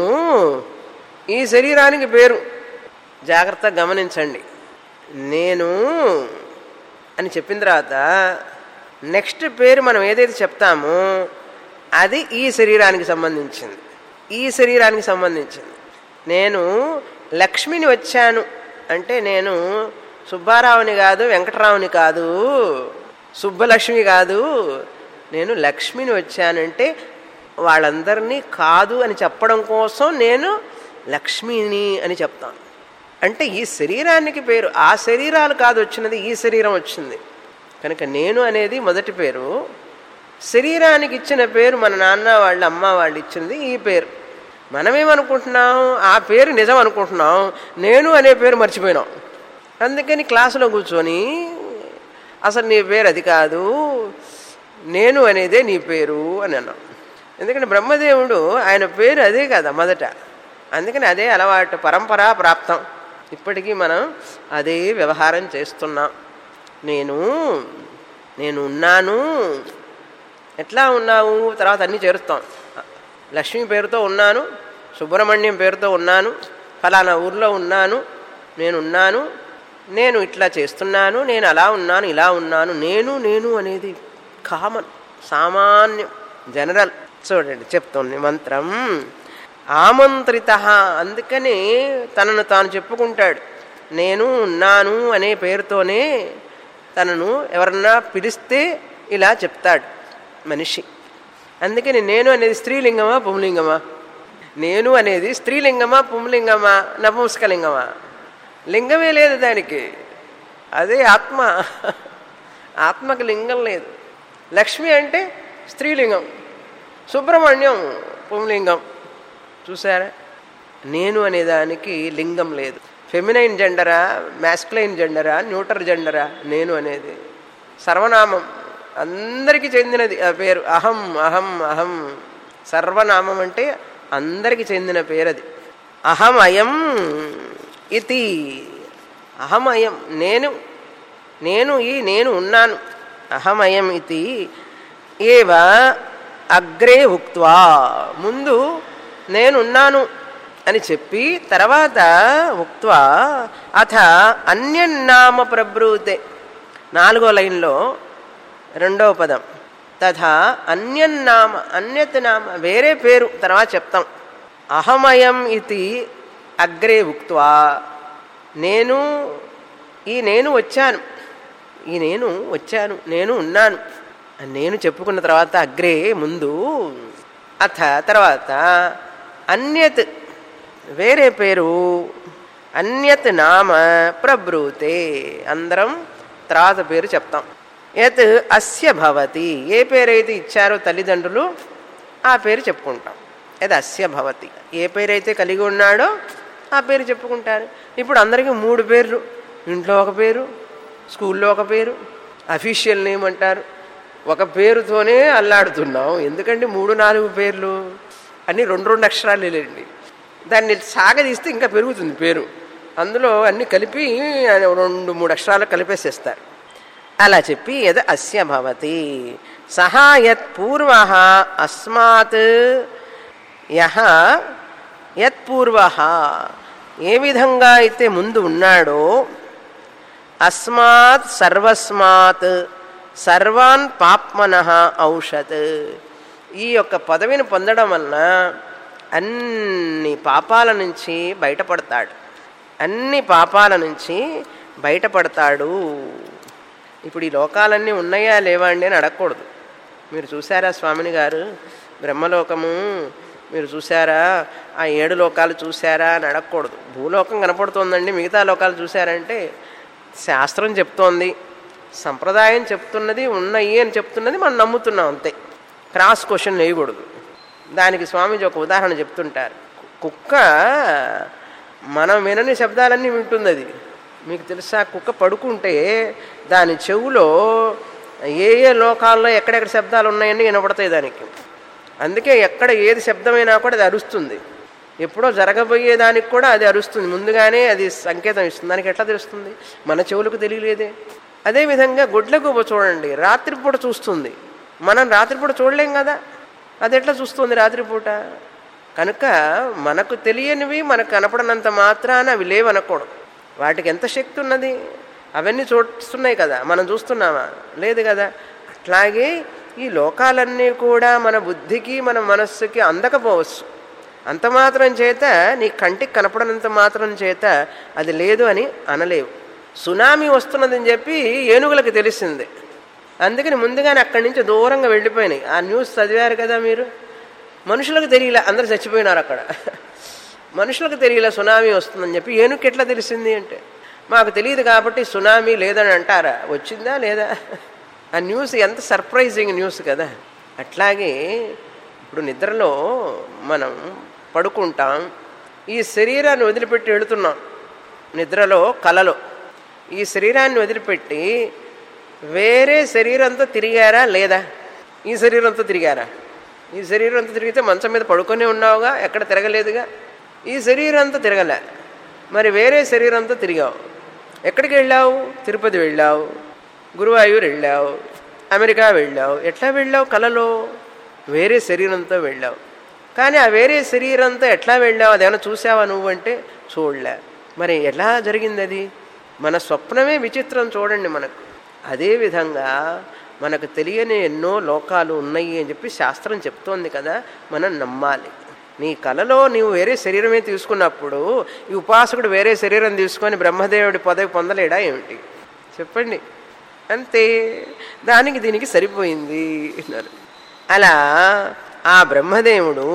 [SPEAKER 1] ఈ శరీరానికి పేరు జాగ్రత్తగా గమనించండి నేను అని చెప్పిన తర్వాత నెక్స్ట్ పేరు మనం ఏదైతే చెప్తామో అది ఈ శరీరానికి సంబంధించింది ఈ శరీరానికి సంబంధించింది నేను లక్ష్మిని వచ్చాను అంటే నేను సుబ్బారావుని కాదు వెంకటరావుని కాదు సుబ్బలక్ష్మి కాదు నేను లక్ష్మిని వచ్చానంటే వాళ్ళందరినీ కాదు అని చెప్పడం కోసం నేను లక్ష్మిని అని చెప్తాను అంటే ఈ శరీరానికి పేరు ఆ శరీరాలు కాదు వచ్చినది ఈ శరీరం వచ్చింది కనుక నేను అనేది మొదటి పేరు శరీరానికి ఇచ్చిన పేరు మన నాన్న వాళ్ళ అమ్మ వాళ్ళు ఇచ్చినది ఈ పేరు మనమేమనుకుంటున్నాం ఆ పేరు నిజం అనుకుంటున్నాం నేను అనే పేరు మర్చిపోయినాం అందుకని క్లాసులో కూర్చొని అసలు నీ పేరు అది కాదు నేను అనేదే నీ పేరు అని అన్నాం ఎందుకంటే బ్రహ్మదేవుడు ఆయన పేరు అదే కదా మొదట అందుకని అదే అలవాటు పరంపరా ప్రాప్తం ఇప్పటికీ మనం అదే వ్యవహారం చేస్తున్నాం నేను నేను ఉన్నాను ఎట్లా ఉన్నావు తర్వాత అన్నీ చేరుస్తాం లక్ష్మి పేరుతో ఉన్నాను సుబ్రహ్మణ్యం పేరుతో ఉన్నాను ఫలానా ఊర్లో ఉన్నాను నేను ఉన్నాను నేను ఇట్లా చేస్తున్నాను నేను అలా ఉన్నాను ఇలా ఉన్నాను నేను నేను అనేది కామన్ సామాన్యం జనరల్ చూడండి చెప్తోంది మంత్రం ఆమంత్రిత అందుకని తనను తాను చెప్పుకుంటాడు నేను ఉన్నాను అనే పేరుతోనే తనను ఎవరన్నా పిలిస్తే ఇలా చెప్తాడు మనిషి అందుకని నేను అనేది స్త్రీలింగమా పుంలింగమా నేను అనేది స్త్రీలింగమా పుంలింగమా నపుంసకలింగమా లింగమే లేదు దానికి అదే ఆత్మ ఆత్మకి లింగం లేదు లక్ష్మి అంటే స్త్రీలింగం సుబ్రహ్మణ్యం పుంలింగం చూసారా నేను అనేదానికి లింగం లేదు ఫెమినైన్ జెండరా మ్యాస్కులైన్ జెండరా న్యూటర్ జెండరా నేను అనేది సర్వనామం అందరికీ చెందినది ఆ పేరు అహం అహం అహం సర్వనామం అంటే అందరికీ చెందిన పేరు అది అహం అయం ఇది అహం అయం నేను నేను ఈ నేను ఉన్నాను అహమయం ఇది ఏవ అగ్రే ఉక్త్వా ముందు నేనున్నాను అని చెప్పి తర్వాత ఉక్త్వా అథ అన్యన్నామ ప్రబ్రూతే నాలుగో లైన్లో రెండవ పదం తథా అన్యన్నామ అన్యత్ నామ వేరే పేరు తర్వాత చెప్తాం అహమయం ఇది అగ్రే ఉక్త్వా నేను ఈ నేను వచ్చాను ఈ నేను వచ్చాను నేను ఉన్నాను నేను చెప్పుకున్న తర్వాత అగ్రే ముందు అథ తర్వాత అన్యత్ వేరే పేరు అన్యత్ నామ ప్రబ్రూతే అందరం తర్వాత పేరు చెప్తాం యత్ అస్య భవతి ఏ పేరైతే ఇచ్చారో తల్లిదండ్రులు ఆ పేరు చెప్పుకుంటాం అది అస్య భవతి ఏ పేరైతే కలిగి ఉన్నాడో ఆ పేరు చెప్పుకుంటారు ఇప్పుడు అందరికీ మూడు పేర్లు ఇంట్లో ఒక పేరు స్కూల్లో ఒక పేరు అఫీషియల్ నేమ్ అంటారు ఒక పేరుతోనే అల్లాడుతున్నాం ఎందుకంటే మూడు నాలుగు పేర్లు అన్ని రెండు రెండు అక్షరాలు లేండి దాన్ని సాగదీస్తే ఇంకా పెరుగుతుంది పేరు అందులో అన్ని కలిపి రెండు మూడు అక్షరాలు కలిపేసేస్తారు అలా చెప్పి యద్ అస్య భవతి సహా యత్ పూర్వ అస్మాత్ యహ యత్ పూర్వ ఏ విధంగా అయితే ముందు ఉన్నాడో అస్మాత్ సర్వస్మాత్ సర్వాన్ పాప్మన ఔషత్ ఈ యొక్క పదవిని పొందడం వలన అన్ని పాపాల నుంచి బయటపడతాడు అన్ని పాపాల నుంచి బయటపడతాడు ఇప్పుడు ఈ లోకాలన్నీ ఉన్నాయా లేవా అండి అని అడగకూడదు మీరు చూసారా స్వామిని గారు బ్రహ్మలోకము మీరు చూసారా ఆ ఏడు లోకాలు చూసారా అని అడగకూడదు భూలోకం కనపడుతోందండి మిగతా లోకాలు చూసారంటే శాస్త్రం చెప్తోంది సంప్రదాయం చెప్తున్నది ఉన్నాయి అని చెప్తున్నది మనం నమ్ముతున్నాం అంతే క్రాస్ క్వశ్చన్ వేయకూడదు దానికి స్వామీజీ ఒక ఉదాహరణ చెప్తుంటారు కుక్క మనం వినని శబ్దాలన్నీ వింటుంది అది మీకు తెలుసా కుక్క పడుకుంటే దాని చెవులో ఏ ఏ లోకాల్లో ఎక్కడెక్కడ శబ్దాలు ఉన్నాయని వినపడతాయి దానికి అందుకే ఎక్కడ ఏది శబ్దమైనా కూడా అది అరుస్తుంది ఎప్పుడో జరగబోయేదానికి కూడా అది అరుస్తుంది ముందుగానే అది సంకేతం ఇస్తుంది దానికి ఎట్లా తెలుస్తుంది మన చెవులకు తెలియలేదే అదేవిధంగా గుడ్లకు చూడండి రాత్రిపూట చూస్తుంది మనం రాత్రిపూట చూడలేం కదా అది ఎట్లా చూస్తుంది రాత్రిపూట కనుక మనకు తెలియనివి మనకు కనపడనంత మాత్రాన అవి లేవనకూడదు వాటికి ఎంత శక్తి ఉన్నది అవన్నీ చూస్తున్నాయి కదా మనం చూస్తున్నామా లేదు కదా అట్లాగే ఈ లోకాలన్నీ కూడా మన బుద్ధికి మన మనస్సుకి అందకపోవచ్చు అంత మాత్రం చేత నీ కంటికి కనపడనంత మాత్రం చేత అది లేదు అని అనలేవు సునామీ వస్తున్నదని చెప్పి ఏనుగులకు తెలిసింది అందుకని ముందుగానే అక్కడి నుంచి దూరంగా వెళ్ళిపోయినాయి ఆ న్యూస్ చదివారు కదా మీరు మనుషులకు తెలియలే అందరు చచ్చిపోయినారు అక్కడ మనుషులకు తెలియలే సునామీ వస్తుందని చెప్పి ఏనుగుకి ఎట్లా తెలిసింది అంటే మాకు తెలియదు కాబట్టి సునామీ లేదని అంటారా వచ్చిందా లేదా ఆ న్యూస్ ఎంత సర్ప్రైజింగ్ న్యూస్ కదా అట్లాగే ఇప్పుడు నిద్రలో మనం పడుకుంటాం ఈ శరీరాన్ని వదిలిపెట్టి వెళుతున్నాం నిద్రలో కలలో ఈ శరీరాన్ని వదిలిపెట్టి వేరే శరీరంతో తిరిగారా లేదా ఈ శరీరంతో తిరిగారా ఈ శరీరంతో తిరిగితే మంచం మీద పడుకొని ఉన్నావుగా ఎక్కడ తిరగలేదుగా ఈ శరీరంతో తిరగలే మరి వేరే శరీరంతో తిరిగావు ఎక్కడికి వెళ్ళావు తిరుపతి వెళ్ళావు గురువాయూరు వెళ్ళావు అమెరికా వెళ్ళావు ఎట్లా వెళ్ళావు కలలో వేరే శరీరంతో వెళ్ళావు కానీ ఆ వేరే శరీరంతో ఎట్లా వెళ్ళావు అదేమైనా చూసావా నువ్వు అంటే చూడలే మరి ఎలా జరిగింది అది మన స్వప్నమే విచిత్రం చూడండి మనకు అదేవిధంగా మనకు తెలియని ఎన్నో లోకాలు ఉన్నాయి అని చెప్పి శాస్త్రం చెప్తోంది కదా మనం నమ్మాలి నీ కలలో నీవు వేరే శరీరమే తీసుకున్నప్పుడు ఈ ఉపాసకుడు వేరే శరీరం తీసుకొని బ్రహ్మదేవుడి పదవి పొందలేడా ఏమిటి చెప్పండి అంతే దానికి దీనికి సరిపోయింది అన్నారు అలా ఆ బ్రహ్మదేవుడు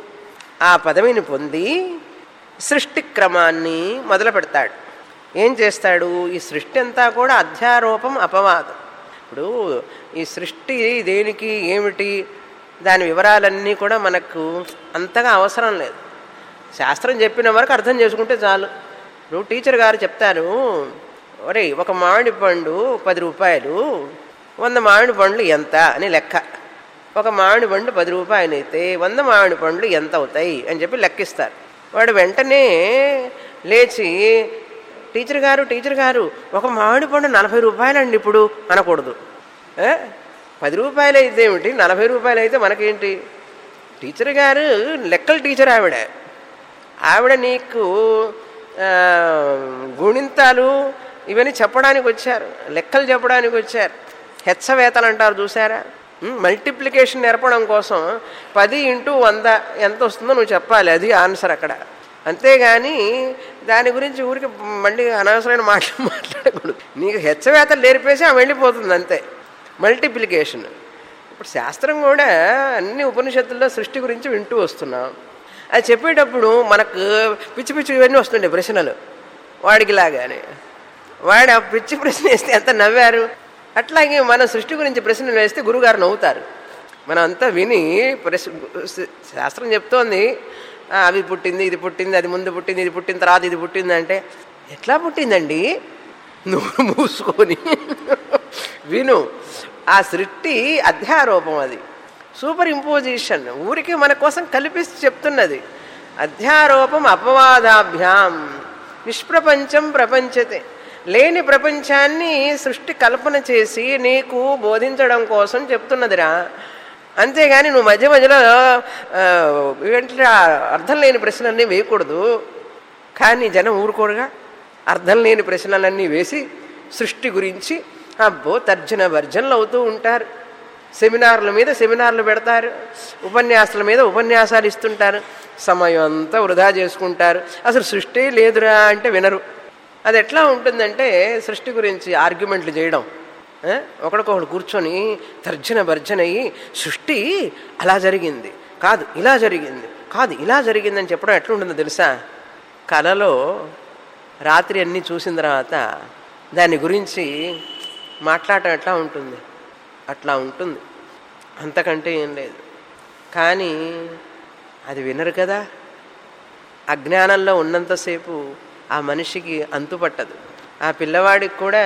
[SPEAKER 1] ఆ పదవిని పొంది సృష్టి క్రమాన్ని మొదలు పెడతాడు ఏం చేస్తాడు ఈ సృష్టి అంతా కూడా అధ్యారోపం అపవాదం ఇప్పుడు ఈ సృష్టి దేనికి ఏమిటి దాని వివరాలన్నీ కూడా మనకు అంతగా అవసరం లేదు శాస్త్రం చెప్పిన వరకు అర్థం చేసుకుంటే చాలు ఇప్పుడు టీచర్ గారు చెప్తారు ఒరే ఒక మామిడి పండు పది రూపాయలు వంద మామిడి పండ్లు ఎంత అని లెక్క ఒక మామిడి పండు పది రూపాయలు అయితే వంద మామిడి పండ్లు ఎంత అవుతాయి అని చెప్పి లెక్కిస్తారు వాడు వెంటనే లేచి టీచర్ గారు టీచర్ గారు ఒక మామిడి పండు నలభై రూపాయలండి ఇప్పుడు అనకూడదు ఏ? పది రూపాయలు అయితే ఏమిటి నలభై రూపాయలు అయితే మనకేంటి టీచర్ గారు లెక్కల టీచర్ ఆవిడ ఆవిడ నీకు ఆ, గుణింతాలు ఇవన్నీ చెప్పడానికి వచ్చారు లెక్కలు చెప్పడానికి వచ్చారు హెచ్చవేతలు అంటారు చూసారా మల్టిప్లికేషన్ నేర్పడం కోసం పది ఇంటూ వంద ఎంత వస్తుందో నువ్వు చెప్పాలి అది ఆన్సర్ అక్కడ అంతేగాని దాని గురించి ఊరికి మళ్ళీ అనవసరమైన మాటలు మాట్లాడకూడదు నీకు హెచ్చవేతలు నేర్పేసి ఆమె వెళ్ళిపోతుంది అంతే మల్టిప్లికేషన్ ఇప్పుడు శాస్త్రం కూడా అన్ని ఉపనిషత్తుల్లో సృష్టి గురించి వింటూ వస్తున్నాం అది చెప్పేటప్పుడు మనకు పిచ్చి పిచ్చి ఇవన్నీ వస్తుండే ప్రశ్నలు వాడికి లాగానే వాడు ఆ పిచ్చి ప్రశ్న వేస్తే ఎంత నవ్వారు అట్లాగే మన సృష్టి గురించి ప్రశ్నలు వేస్తే గురుగారు నవ్వుతారు మనం అంతా విని ప్రశ్న శాస్త్రం చెప్తోంది "ఆ, అవి పుట్టింది ఇది పుట్టింది అది ముందు పుట్టింది ఇది పుట్టిన తర్వాత ఇది పుట్టింది అంటే ఎట్లా పుట్టిందండి నువ్వు మూసుకొని విను ఆ సృష్టి అధ్యారోపం అది సూపర్ ఇంపోజిషన్ ఊరికి మన కోసం కల్పిస్తూ చెప్తున్నది అధ్యారోపం అపవాదాభ్యాం నిష్ప్రపంచం ప్రపంచతే లేని ప్రపంచాన్ని సృష్టి కల్పన చేసి నీకు బోధించడం కోసం చెప్తున్నదిరా అంతేగాని నువ్వు మధ్య మధ్యలో ఆ, ఏంటి ఆ అర్థం లేని ప్రశ్నలన్నీ వేయకూడదు కానీ జనం ఊరుకోరుగా అర్థం లేని ప్రశ్నలన్నీ వేసి సృష్టి గురించి అబ్బో తర్జన భర్జనలు అవుతూ ఉంటారు సెమినార్ల మీద సెమినార్లు పెడతారు ఉపన్యాసాల మీద ఉపన్యాసాలు ఇస్తుంటారు సమయం అంతా వృధా చేసుకుంటారు అసలు సృష్టి లేదురా అంటే వినరు అది ఎట్లా ఉంటుందంటే సృష్టి గురించి ఆర్గ్యుమెంట్లు చేయడం ఆ? ఒకడికొకడు కూర్చొని తర్జన భర్జన అయ్యి సృష్టి అలా జరిగింది కాదు ఇలా జరిగింది కాదు ఇలా జరిగిందని చెప్పడం ఎట్లుంటుందో తెలుసా కళలో రాత్రి అన్నీ చూసిన తర్వాత దాని గురించి మాట్లాడటం ఎట్లా ఉంటుంది అట్లా ఉంటుంది అంతకంటే ఏం లేదు కానీ అది వినరు కదా అజ్ఞానంలో ఉన్నంతసేపు ఆ మనిషికి అంతుపట్టదు ఆ పిల్లవాడికి కూడా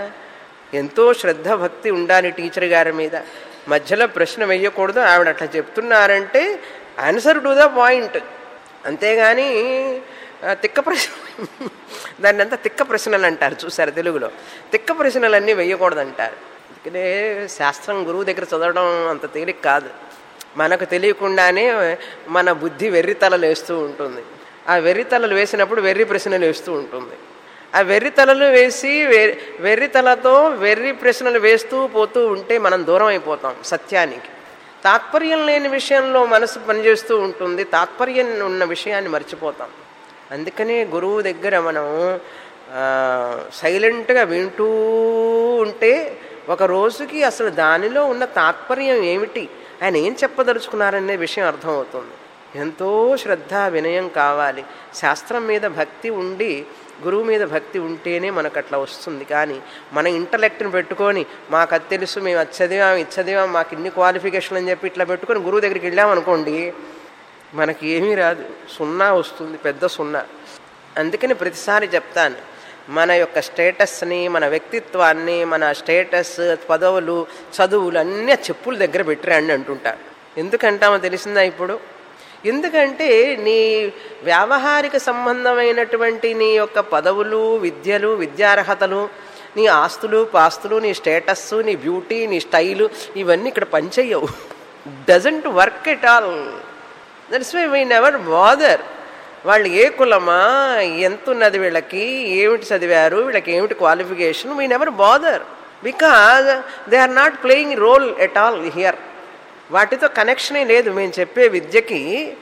[SPEAKER 1] ఎంతో శ్రద్ధ భక్తి ఉండాలి టీచర్ గారి మీద మధ్యలో ప్రశ్న వేయకూడదు ఆవిడ అట్లా చెప్తున్నారంటే ఆన్సర్ టు ద పాయింట్ అంతేగాని ఆ, తిక్క ప్రశ్న దాన్ని అంతా తిక్క ప్రశ్నలు అంటారు చూసారు తెలుగులో తిక్క ప్రశ్నలన్నీ వేయకూడదు అంటారు అందుకనే శాస్త్రం గురువు దగ్గర చదవడం అంత తేలిక కాదు మనకు తెలియకుండానే మన బుద్ధి వెర్రితలలు వేస్తూ ఉంటుంది ఆ వెర్రితలలు వేసినప్పుడు వెర్రి ప్రశ్నలు వేస్తూ ఉంటుంది ఆ వెర్రి తలలు వేసి వె- వెర్రి తలతో వెర్రి ప్రశ్నలు వేస్తూ పోతూ ఉంటే మనం దూరం అయిపోతాం సత్యానికి తాత్పర్యం లేని విషయంలో మనసు పనిచేస్తూ ఉంటుంది తాత్పర్యం ఉన్న విషయాన్ని మర్చిపోతాం అందుకనే గురువు దగ్గర మనం ఆ, సైలెంట్గా వింటూ ఉంటే ఒక రోజుకి అసలు దానిలో ఉన్న తాత్పర్యం ఏమిటి ఆయన ఏం చెప్పదలుచుకున్నారనే విషయం అర్థమవుతుంది ఎంతో శ్రద్ధ వినయం కావాలి శాస్త్రం మీద భక్తి ఉండి గురువు మీద భక్తి ఉంటేనే మనకు అట్లా వస్తుంది కానీ మన ఇంటలెక్ట్ని పెట్టుకొని మాకు అది తెలుసు మేము అది చదివాం ఇది చదివాం మాకు ఇన్ని క్వాలిఫికేషన్ అని చెప్పి ఇట్లా పెట్టుకొని గురువు దగ్గరికి వెళ్ళామనుకోండి మనకి ఏమీ రాదు సున్నా వస్తుంది పెద్ద సున్నా అందుకని ప్రతిసారి చెప్తాను మన యొక్క స్టేటస్ని మన వ్యక్తిత్వాన్ని మన స్టేటస్ పదవులు చదువులు అన్నీ ఆ చెప్పుల దగ్గర పెట్టిరండి అంటుంటారు ఎందుకంటామో తెలిసిందా ఇప్పుడు ఎందుకంటే నీ వ్యావహారిక సంబంధమైనటువంటి నీ యొక్క పదవులు విద్యలు విద్యార్హతలు నీ ఆస్తులు పాస్తులు నీ స్టేటస్ నీ బ్యూటీ నీ స్టైలు ఇవన్నీ ఇక్కడ పనిచేయవు doesn't work at all that's why we never bother వాళ్ళు ఏ కులమా ఎంత ఉన్నది వీళ్ళకి ఏమిటి చదివారు వీళ్ళకి ఏమిటి qualification we never bother because they are not playing role at all here వాటితో కనెక్షనే లేదు మేము చెప్పే విద్యకి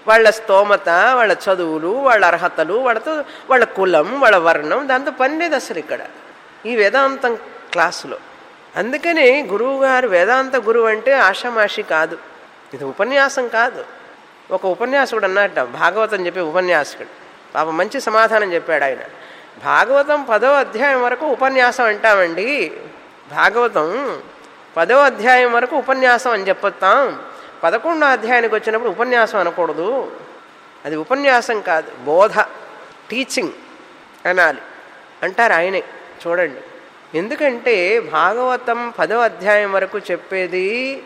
[SPEAKER 1] వాళ్ళ స్తోమత వాళ్ళ చదువులు వాళ్ళ అర్హతలు వాళ్ళతో వాళ్ళ కులం వాళ్ళ వర్ణం దాంతో పని లేదు అసలు ఇక్కడ ఈ వేదాంతం క్లాసులో అందుకని గురువు గారు వేదాంత గురువు అంటే ఆషామాషి కాదు ఇది ఉపన్యాసం కాదు ఒక ఉపన్యాసకుడు అన్నట్ట భాగవతం చెప్పే ఉపన్యాసకుడు పాప మంచి సమాధానం చెప్పాడు ఆయన భాగవతం పదో అధ్యాయం వరకు ఉపన్యాసం అంటామండి భాగవతం పదో అధ్యాయం వరకు ఉపన్యాసం అని చెప్పొస్తాం పదకొండో అధ్యాయానికి వచ్చినప్పుడు ఉపన్యాసం అనకూడదు అది ఉపన్యాసం కాదు బోధ టీచింగ్ అనాలి అంటారు ఆయనే చూడండి ఎందుకంటే భాగవతం పదో అధ్యాయం వరకు చెప్పేది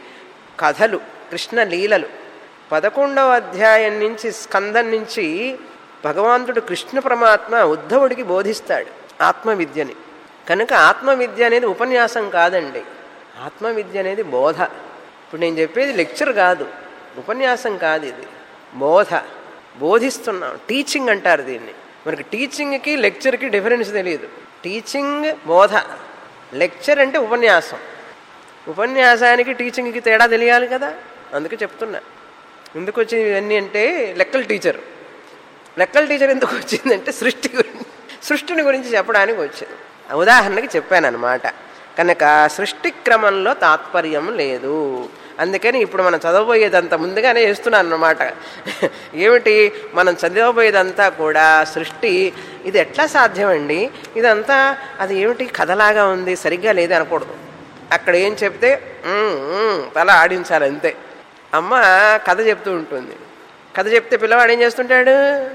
[SPEAKER 1] కథలు కృష్ణ లీలలు పదకొండవ అధ్యాయం నుంచి స్కందం నుంచి భగవంతుడు కృష్ణ పరమాత్మ ఉద్ధవుడికి బోధిస్తాడు ఆత్మవిద్యని కనుక ఆత్మవిద్య అనేది ఉపన్యాసం కాదండి ఆత్మవిద్య అనేది బోధ ఇప్పుడు నేను చెప్పేది లెక్చర్ కాదు ఉపన్యాసం కాదు ఇది బోధ బోధిస్తున్నాం టీచింగ్ అంటారు దీన్ని మనకి టీచింగ్కి లెక్చర్కి డిఫరెన్స్ తెలియదు టీచింగ్ బోధ లెక్చర్ అంటే ఉపన్యాసం ఉపన్యాసానికి టీచింగ్కి తేడా తెలియాలి కదా అందుకే చెప్తున్నా ఎందుకు వచ్చింది ఇవన్నీ అంటే లెక్కల టీచర్ లెక్కల టీచర్ ఎందుకు వచ్చిందంటే సృష్టి గురించి సృష్టిని గురించి చెప్పడానికి వచ్చింది ఉదాహరణకి చెప్పాను అనమాట కనుక సృష్టి క్రమంలో తాత్పర్యం లేదు అందుకని ఇప్పుడు మనం చదవబోయేదంతా ముందుగానే చేస్తున్నాను అనమాట ఏమిటి మనం చదవబోయేదంతా కూడా సృష్టి ఇది ఎట్లా సాధ్యమండి ఇదంతా అది ఏమిటి కథలాగా ఉంది సరిగ్గా లేదు అనకూడదు అక్కడ ఏం చెప్తే "ఉమ్, ఉమ్" తల ఆడించాలి అంతే అమ్మ కథ చెప్తూ ఉంటుంది కథ చెప్తే పిల్లవాడు ఏం చేస్తుంటాడు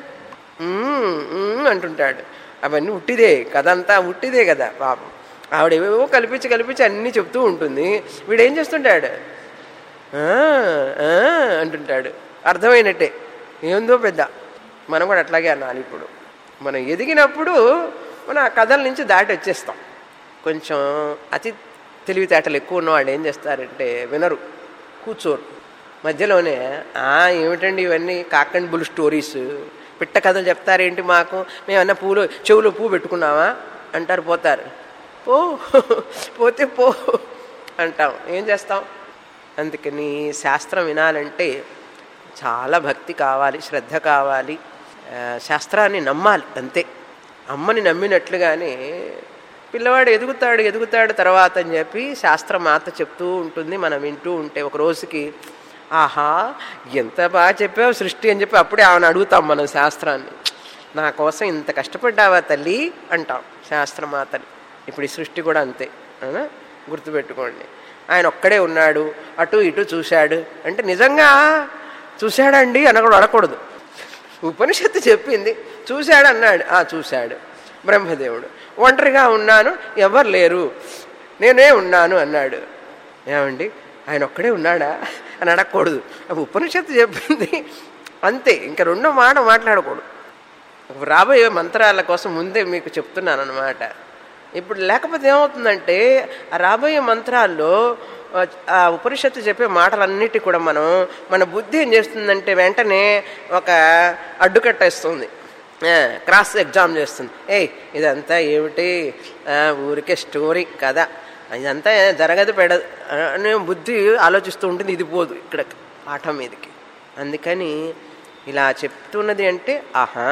[SPEAKER 1] "ఉమ్, ఉమ్" అంటుంటాడు అవన్నీ ఉట్టిదే కథ అంతా ఉట్టిదే కదా పాపం ఆవిడ ఏవేవో కల్పించి కల్పించి అన్నీ చెప్తూ ఉంటుంది వీడు ఏం చేస్తుంటాడు "ఆ, ఆ" అంటుంటాడు అర్థమైనట్టే ఏందో పెద్ద మనం కూడా అట్లాగే అనాలి ఇప్పుడు మనం ఎదిగినప్పుడు మనం ఆ కథల నుంచి దాటి వచ్చేస్తాం కొంచెం అతి తెలివితేటలు ఎక్కువ ఉన్నవాళ్ళు ఏం చేస్తారంటే వినరు కూర్చోరు మధ్యలోనే "ఆ, ఏమిటండి ఇవన్నీ కాకండ్ బుల్ స్టోరీస్ పిట్ట కథలు చెప్తారేంటి మాకు మేమన్నా పూలు చెవులో పువ్వు పెట్టుకున్నావా అంటారు పోతారు పో పోతే పో అంటాం ఏం చేస్తాం అందుకని శాస్త్రం వినాలంటే చాలా భక్తి కావాలి శ్రద్ధ కావాలి ఆ, శాస్త్రాన్ని నమ్మాలి అంతే అమ్మని నమ్మినట్లుగానే పిల్లవాడు ఎదుగుతాడు ఎదుగుతాడు తర్వాత అని చెప్పి శాస్త్రం మాత చెప్తూ ఉంటుంది మనం వింటూ ఉంటే ఒక రోజుకి ఆహా ఎంత బాగా చెప్పావు సృష్టి అని చెప్పి అప్పుడే ఆమెను అడుగుతాం మనం శాస్త్రాన్ని నా కోసం ఇంత కష్టపడ్డావా తల్లి అంటాం శాస్త్రమాతని ఇప్పుడు ఈ సృష్టి కూడా అంతే అవునా? గుర్తుపెట్టుకోండి ఆయన ఒక్కడే ఉన్నాడు అటు ఇటు చూశాడు అంటే నిజంగా చూశాడండి అనకూడదు అనకూడదు ఉపనిషత్తు చెప్పింది చూశాడు అన్నాడు ఆ చూశాడు బ్రహ్మదేవుడు ఒంటరిగా ఉన్నాను ఎవరు లేరు నేనే ఉన్నాను అన్నాడు ఏమండి ఆయన ఒక్కడే ఉన్నాడా అని అడగకూడదు అవి ఉపనిషత్తు చెప్పింది అంతే ఇంకా రెండో మాట మాట్లాడకూడదు రాబోయే మంత్రాల కోసం ముందే మీకు చెప్తున్నాను అనమాట ఇప్పుడు లేకపోతే ఏమవుతుందంటే ఆ రాబోయే మంత్రాల్లో ఆ, ఆ ఉపనిషత్తు చెప్పే మాటలన్నిటి కూడా మనం మన బుద్ధి ఏం చేస్తుందంటే వెంటనే ఒక అడ్డుకట్టేస్తుంది ఆ, క్రాస్ ఎగ్జామ్ చేస్తుంది ఏయ్ ఇదంతా ఏమిటి ఆ, ఊరికే స్టోరీ కదా ఇదంతా జరగదు పెడదు అని బుద్ధి ఆలోచిస్తూ ఉంటుంది ఇది పోదు ఇక్కడ పాఠం మీదకి అందుకని ఇలా చెప్తున్నది అంటే ఆహా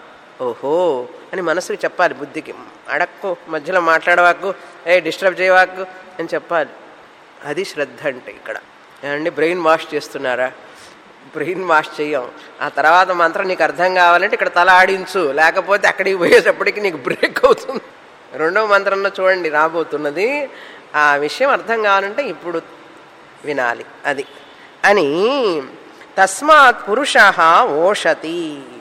[SPEAKER 1] ఓహో అని మనసుకు చెప్పాలి బుద్ధికి అడక్కు మధ్యలో మాట్లాడవాకు ఏ డిస్టర్బ్ చేయవాకు అని చెప్పాలి అది శ్రద్ధ అంటే ఇక్కడ ఏమండి బ్రెయిన్ వాష్ చేస్తున్నారా బ్రెయిన్ వాష్ చెయ్యం ఆ తర్వాత మంత్రం నీకు అర్థం కావాలంటే ఇక్కడ తల ఆడించు లేకపోతే అక్కడికి పోయేటప్పటికి నీకు బ్రేక్ అవుతుంది రెండవ మంత్రంలో చూడండి రాబోతున్నది ఆ విషయం అర్థం కావాలంటే ఇప్పుడు వినాలి అది అని తస్మాత్ పురుష ఓషతి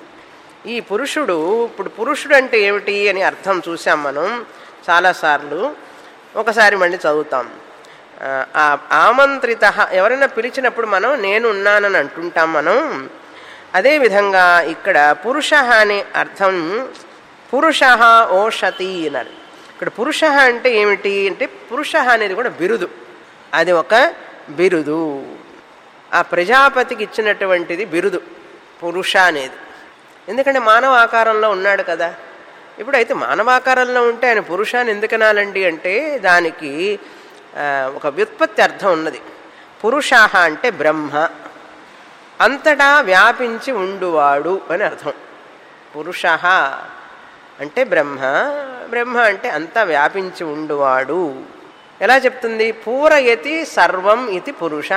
[SPEAKER 1] ఈ పురుషుడు ఇప్పుడు పురుషుడు అంటే ఏమిటి అని అర్థం చూసాం మనం చాలాసార్లు ఒకసారి మళ్ళీ చదువుతాం ఆ, ఆ ఆమంత్రిత ఎవరైనా పిలిచినప్పుడు మనం నేను ఉన్నానని అంటుంటాం మనం అదేవిధంగా ఇక్కడ పురుష అనే అర్థం పురుష ఓషతి అన్నారు ఇక్కడ పురుష అంటే ఏమిటి అంటే పురుష అనేది కూడా బిరుదు అది ఒక బిరుదు ఆ ప్రజాపతికి ఇచ్చినటువంటిది బిరుదు పురుష అనేది ఎందుకంటే మానవ ఆకారంలో ఉన్నాడు కదా ఇప్పుడైతే మానవాకారంలో ఉంటే ఆయన పురుషాన్ని ఎందుకు అనాలండి అంటే దానికి ఆ, ఒక వ్యుత్పత్తి అర్థం ఉన్నది పురుషాహ అంటే బ్రహ్మ అంతటా వ్యాపించి ఉండువాడు అని అర్థం పురుష అంటే బ్రహ్మ బ్రహ్మ అంటే అంతా వ్యాపించి ఉండువాడు ఎలా చెప్తుంది పూరయతి సర్వం ఇది పురుష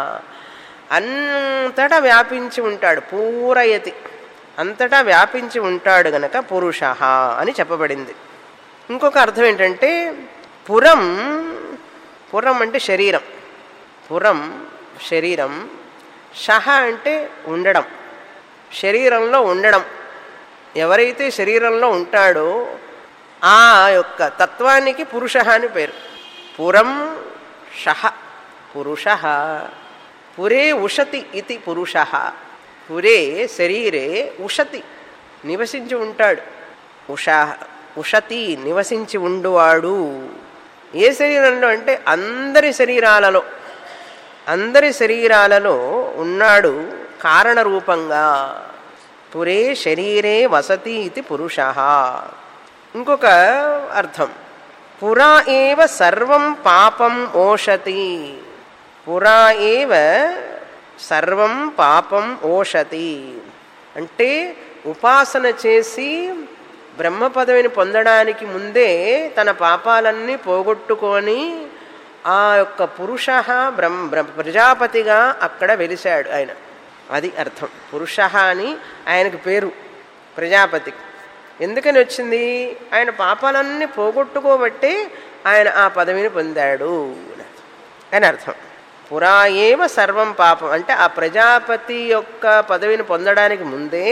[SPEAKER 1] అంతటా వ్యాపించి ఉంటాడు పూరయతి అంతటా వ్యాపించి ఉంటాడు గనక పురుష అని చెప్పబడింది ఇంకొక అర్థం ఏంటంటే పురం పురం అంటే శరీరం పురం శరీరం షహ అంటే ఉండడం శరీరంలో ఉండడం ఎవరైతే శరీరంలో ఉంటాడో ఆ యొక్క తత్వానికి పురుష అని పేరు పురం షహ పురుష పురే ఉషతి ఇది పురుష పురే శరీరే ఉషతి నివసించి ఉంటాడు ఉష ఉషతి నివసించి ఉండువాడు ఏ శరీరంలో అంటే అందరి శరీరాలలో అందరి శరీరాలలో ఉన్నాడు కారణరూపంగా పురే శరీరే వసతి ఇది పురుష ఇంకొక అర్థం పురా ఏవ సర్వం పాపం ఓషతి పురా ఏవ సర్వం పాపం ఓషతి అంటే ఉపాసన చేసి బ్రహ్మ పదవిని పొందడానికి ముందే తన పాపాలన్నీ పోగొట్టుకొని ఆ యొక్క పురుష బ్రహ్మ బ్రహ్మ- ప్రజాపతిగా అక్కడ వెలిశాడు ఆయన అది అర్థం పురుష అని ఆయనకు పేరు ప్రజాపతికి ఎందుకని వచ్చింది ఆయన పాపాలన్నీ పోగొట్టుకోబట్టి ఆయన ఆ పదవిని పొందాడు అని అర్థం పురా ఏవ సర్వం పాపం అంటే ఆ ప్రజాపతి యొక్క పదవిని పొందడానికి ముందే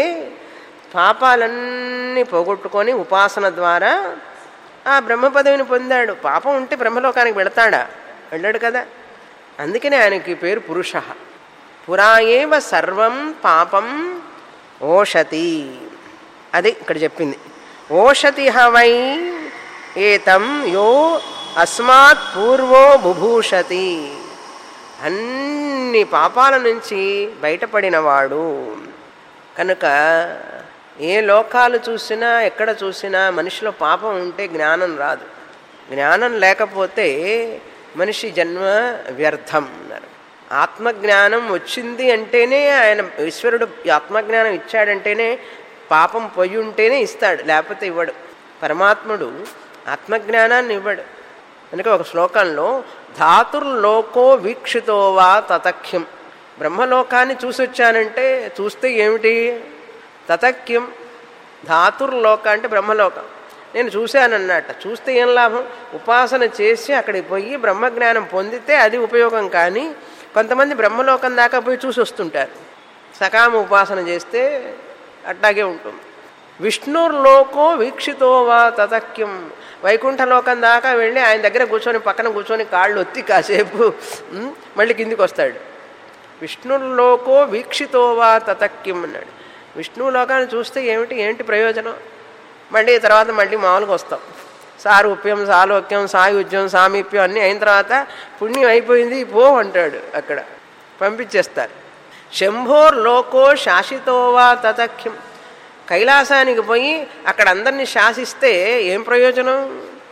[SPEAKER 1] పాపాలన్నీ పోగొట్టుకొని ఉపాసన ద్వారా ఆ బ్రహ్మ పదవిని పొందాడు పాపం ఉంటే బ్రహ్మలోకానికి వెళతాడా వెళ్ళాడు కదా అందుకనే ఆయనకి పేరు పురుష పురా ఏవ సర్వం పాపం ఓషతి అది ఇక్కడ చెప్పింది ఓషతి హవై ఏతం యో అస్మాత్ పూర్వో బుభూషతి అన్ని పాపాల నుంచి బయటపడినవాడు కనుక ఏ లోకాలు చూసినా ఎక్కడ చూసినా మనిషిలో పాపం ఉంటే జ్ఞానం రాదు జ్ఞానం లేకపోతే మనిషి జన్మ వ్యర్థం అన్నారు ఆత్మజ్ఞానం వచ్చింది అంటేనే ఆయన ఈశ్వరుడు ఈ ఆత్మజ్ఞానం ఇచ్చాడంటేనే పాపం పొయ్యి ఉంటేనే ఇస్తాడు లేకపోతే ఇవ్వడు పరమాత్ముడు ఆత్మజ్ఞానాన్ని ఇవ్వడు కనుక ఒక శ్లోకంలో ధాతుర్లోకో వీక్షితో వా తతఖ్యం బ్రహ్మలోకాన్ని చూసి వచ్చానంటే చూస్తే ఏమిటి తతఖ్యం ధాతుర్లోక అంటే బ్రహ్మలోకం నేను చూశానన్నట్ట చూస్తే ఏం లాభం ఉపాసన చేసి అక్కడికి పోయి బ్రహ్మజ్ఞానం పొందితే అది ఉపయోగం కానీ కొంతమంది బ్రహ్మలోకం దాకా పోయి చూసి వస్తుంటారు సకామ ఉపాసన చేస్తే అట్లాగే ఉంటుంది విష్ణుర్లోకో వీక్షితో వా తతక్యం వైకుంఠలోకం దాకా వెళ్ళి ఆయన దగ్గర కూర్చొని పక్కన కూర్చొని కాళ్ళు ఒత్తి కాసేపు ఉమ్, మళ్ళీ కిందికి వస్తాడు విష్ణుర్లోకో వీక్షితో వా తతక్యం అన్నాడు విష్ణులోకాన్ని చూస్తే ఏమిటి ఏంటి ప్రయోజనం మళ్ళీ తర్వాత మళ్ళీ మామూలుగా వస్తాం సారూప్యం సాలోక్యం సాయుధ్యం సామీప్యం అన్నీ అయిన తర్వాత పుణ్యం అయిపోయింది పో అంటాడు అక్కడ పంపించేస్తారు శంభోర్ లోకో శాసితోవా తతఖ్యం కైలాసానికి పోయి అక్కడ అందరినీ శాసిస్తే ఏం ప్రయోజనం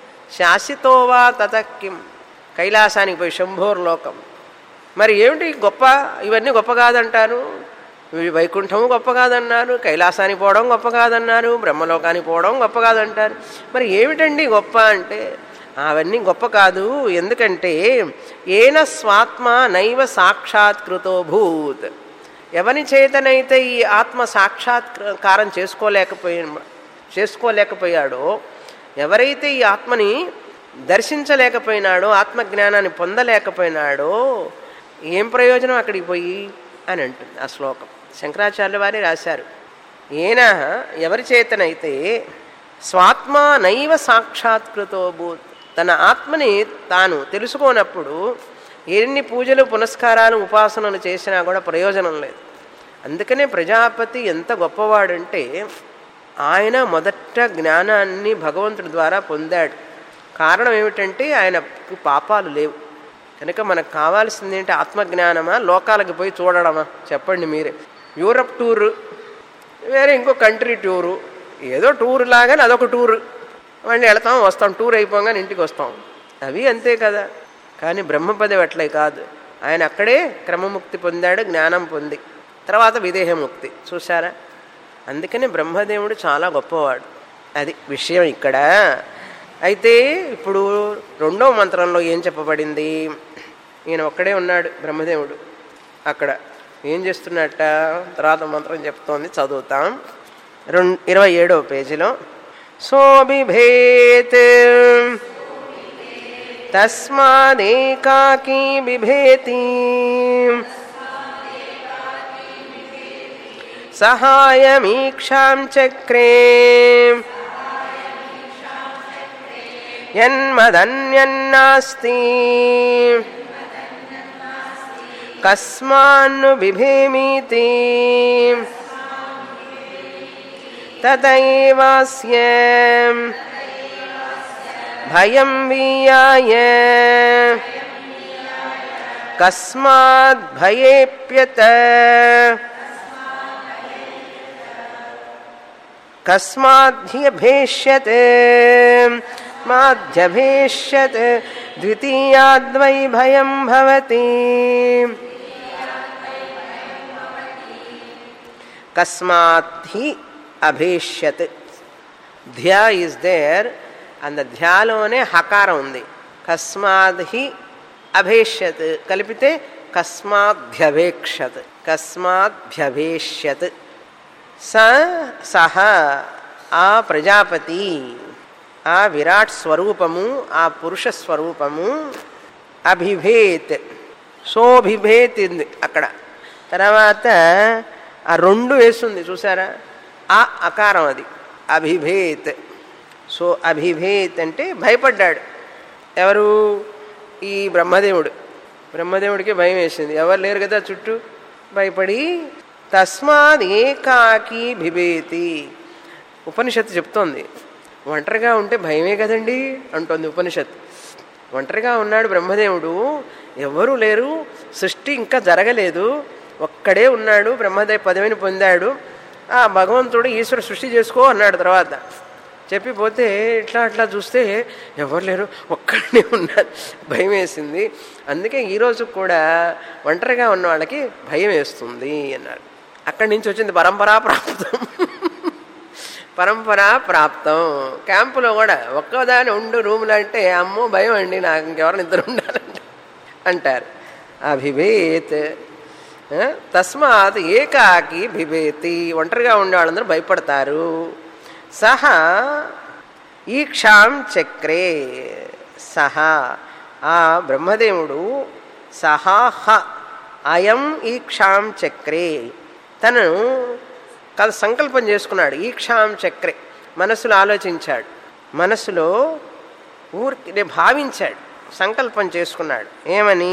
[SPEAKER 1] శాసితోవా తతఖ్యం కైలాసానికి పోయి శంభోర్ లోకం మరి ఏమిటి గొప్ప ఇవన్నీ గొప్ప కాదంటారు ఇవి వైకుంఠము గొప్ప కాదన్నారు కైలాసానికి పోవడం గొప్ప కాదన్నారు బ్రహ్మలోకానికి పోవడం గొప్ప కాదంటారు మరి ఏమిటండి గొప్ప అంటే అవన్నీ గొప్ప కాదు ఎందుకంటే ఏన స్వాత్మ నైవ సాక్షాత్కృతో భూత్ ఎవరి చేతనైతే ఈ ఆత్మ సాక్షాత్కారం చేసుకోలేకపోయి చేసుకోలేకపోయాడో ఎవరైతే ఈ ఆత్మని దర్శించలేకపోయినాడో ఆత్మజ్ఞానాన్ని పొందలేకపోయినాడో ఏం ప్రయోజనం అక్కడికి పోయి అని అంటుంది ఆ శ్లోకం శంకరాచార్య వారే రాశారు ఏన ఎవరి చేతనైతే స్వాత్మ నైవ సాక్షాత్కృతో భూత్ తన ఆత్మని తాను తెలుసుకోనప్పుడు ఎన్ని పూజలు పునస్కారాలు ఉపాసనలు చేసినా కూడా ప్రయోజనం లేదు అందుకనే ప్రజాపతి ఎంత గొప్పవాడంటే ఆయన మొదట జ్ఞానాన్ని భగవంతుడి ద్వారా పొందాడు కారణం ఏమిటంటే ఆయనకు పాపాలు లేవు కనుక మనకు కావాల్సింది ఏంటి ఆత్మజ్ఞానమా లోకాలకి పోయి చూడడమా చెప్పండి మీరే యూరప్ టూరు వేరే ఇంకో కంట్రీ టూరు ఏదో టూర్ లాగానే అదొక టూరు మళ్ళీ వెళతాం వస్తాం టూర్ అయిపోగానే ఇంటికి వస్తాం అవి అంతే కదా కానీ బ్రహ్మపదవి అట్లే కాదు ఆయన అక్కడే క్రమముక్తి పొందాడు జ్ఞానం పొంది తర్వాత విదేహముక్తి చూసారా అందుకని బ్రహ్మదేవుడు చాలా గొప్పవాడు అది విషయం ఇక్కడ అయితే ఇప్పుడు రెండవ మంత్రంలో ఏం చెప్పబడింది ఈయన ఒక్కడే ఉన్నాడు బ్రహ్మదేవుడు అక్కడ ఏం చేస్తున్నట్ట తర్వాత మంత్రం చెప్తోంది చదువుతాం రెండు ఇరవై ఏడవ పేజీలో సోబిభేత్ తస్మాదేకాకీ బిభేతి సహాయమీక్షాం చక్రే యన్మదన్యన్నాస్తి కస్మాన్ను బిభేమీతి తతైవాస్య భయం వీయాయ కస్మాద్భయేప్యత కస్మాధ్యభేష్యతే మాధ్యభేష్యత్ ద్వితీయాద్వై భయం భవతి కస్మాద్ధి అభేష్యత్ ధ్య ఈజ్ దేర్ అంద ధ్యాలోనే హకారం ఉంది కస్మాద్ధి అభేష్యత్ కలిపితే కస్మాధ్యవేక్షత్ కస్మాధ్యవేష్యత్ స సహ ఆ ప్రజాపతి ఆ విరాట్ స్వరూపము ఆ పురుష స్వరూపము అభిభేత్ సోభిభేత్ ఉంది అక్కడ తర్వాత ఆ రెండు వేస్తుంది చూసారా ఆ అకారం అది అభిభేత్ సో అభిభేత్ అంటే భయపడ్డాడు ఎవరు ఈ బ్రహ్మదేవుడు బ్రహ్మదేవుడికి భయం వేసింది ఎవరు లేరు కదా చుట్టూ భయపడి తస్మాత్ ఏకాకి బిభేతి ఉపనిషత్తు చెప్తోంది ఒంటరిగా ఉంటే భయమే కదండి అంటోంది ఉపనిషత్తు ఒంటరిగా ఉన్నాడు బ్రహ్మదేవుడు ఎవరూ లేరు సృష్టి ఇంకా జరగలేదు ఒక్కడే ఉన్నాడు బ్రహ్మదేవ పదవిని పొందాడు ఆ భగవంతుడు ఈశ్వర సృష్టి చేసుకో అన్నాడు తర్వాత చెప్పిపోతే ఇట్లా అట్లా చూస్తే ఎవరు లేరు ఒక్కడనే ఉన్నారు భయం వేసింది అందుకే ఈరోజు కూడా ఒంటరిగా ఉన్న వాళ్ళకి భయం వేస్తుంది అన్నాడు అక్కడి నుంచి వచ్చింది పరంపరా ప్రాప్తం పరంపరా ప్రాప్తం క్యాంపులో కూడా ఒక్కదాని ఉండు రూములు అంటే అమ్మో భయం అండి నాకు ఇంకెవరిని ఇద్దరు ఉండాలంట అంటారు అభిభేత్ తస్మాత్ ఏకాకి బిభేతి ఒంటరిగా ఉండే వాళ్ళందరూ భయపడతారు సహా ఈక్షాం చక్రే సహా ఆ బ్రహ్మదేవుడు సహా హ అయం ఈక్షాం చక్రే తనను కాదు సంకల్పం చేసుకున్నాడు ఈక్షాం చక్రే మనసులో ఆలోచించాడు మనసులో ఊరికి భావించాడు సంకల్పం చేసుకున్నాడు ఏమని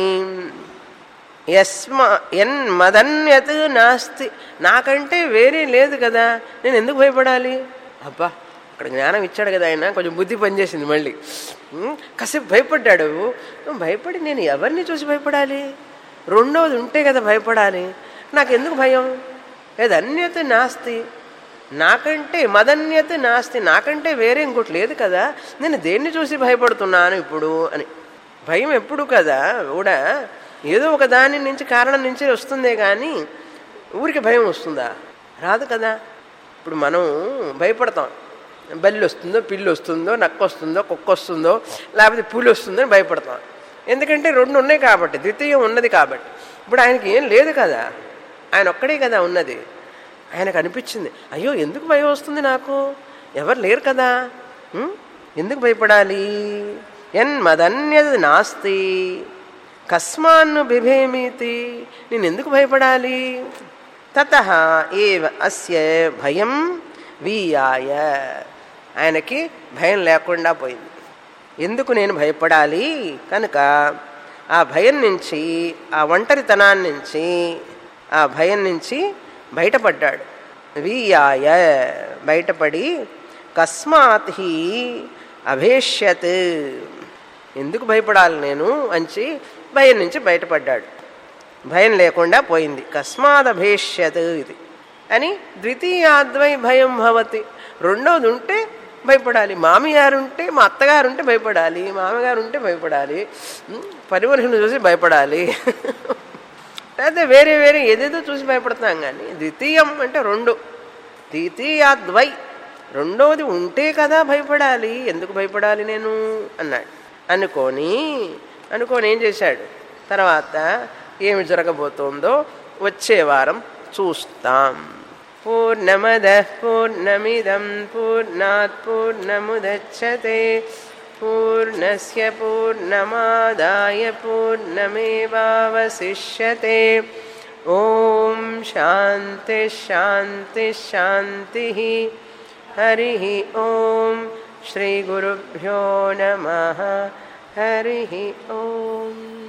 [SPEAKER 1] యస్మా ఎన్ మదన్యత్ నాస్తి నాకంటే వేరే లేదు కదా నేను ఎందుకు భయపడాలి అబ్బా అక్కడ జ్ఞానం ఇచ్చాడు కదా ఆయన కొంచెం బుద్ధి పనిచేసింది మళ్ళీ కాసేపు భయపడ్డాడు భయపడి నేను ఎవరిని చూసి భయపడాలి రెండవది ఉంటే కదా భయపడాలి నాకు ఎందుకు భయం లేదు అన్యత నాస్తి నాకంటే మదన్యత నాస్తి నాకంటే వేరే ఇంకోటి లేదు కదా నేను దేన్ని చూసి భయపడుతున్నాను ఇప్పుడు అని భయం ఎప్పుడు కదా కూడా ఏదో ఒక దాని నుంచి కారణం నుంచి వస్తుందే కానీ ఊరికి భయం వస్తుందా రాదు కదా ఇప్పుడు మనం భయపడతాం బల్లి వస్తుందో పిల్లి వస్తుందో నక్క వస్తుందో కుక్క వస్తుందో లేకపోతే పులి వస్తుందో అని భయపడతాం ఎందుకంటే రెండు ఉన్నాయి కాబట్టి ద్వితీయం ఉన్నది కాబట్టి ఇప్పుడు ఆయనకి ఏం లేదు కదా ఆయన ఒక్కడే కదా ఉన్నది ఆయనకు అనిపించింది అయ్యో ఎందుకు భయం వస్తుంది నాకు ఎవరు లేరు కదా ఉం? ఎందుకు భయపడాలి ఎన్ మదన్యది నాస్తి కస్మాన్ను బిభేమీతి నేను ఎందుకు భయపడాలి తత ఏవ అస్య భయం వీయాయ ఆయనకి భయం లేకుండా పోయింది ఎందుకు నేను భయపడాలి కనుక ఆ భయం నుంచి ఆ ఒంటరితనాన్ని నుంచి ఆ భయం నుంచి బయటపడ్డాడు వీయాయ బయటపడి కస్మాత్ హి అభేష్యత్ ఎందుకు భయపడాలి నేను అంచి భయం నుంచి బయటపడ్డాడు భయం లేకుండా పోయింది కస్మాత్ అభేష్యత్ ఇది అని ద్వితీయాద్వై భయం భవతి రెండవది ఉంటే భయపడాలి మామిగారు ఉంటే మా అత్తగారు ఉంటే భయపడాలి మామగారు ఉంటే భయపడాలి పని మనుషులను చూసి భయపడాలి అయితే వేరే వేరే ఏదేదో చూసి భయపడతాం కానీ ద్వితీయం అంటే రెండు ద్వితీయాద్వై రెండవది ఉంటే కదా భయపడాలి ఎందుకు భయపడాలి నేను అన్నాడు అనుకొని అనుకొని ఏం చేశాడు తర్వాత ఏమి జరగబోతోందో వచ్చే వారం చూస్తాం పూర్ణమద పూర్ణమిదం పూర్ణాత్ పూర్ణముదచ్చతే పూర్ణస్య పూర్ణమాదాయ పూర్ణమేవావశిష్యతే ఓం శాంతి శాంతి శాంతి హరి ఓం శ్రీ గురుభ్యో నమ హరి ఓం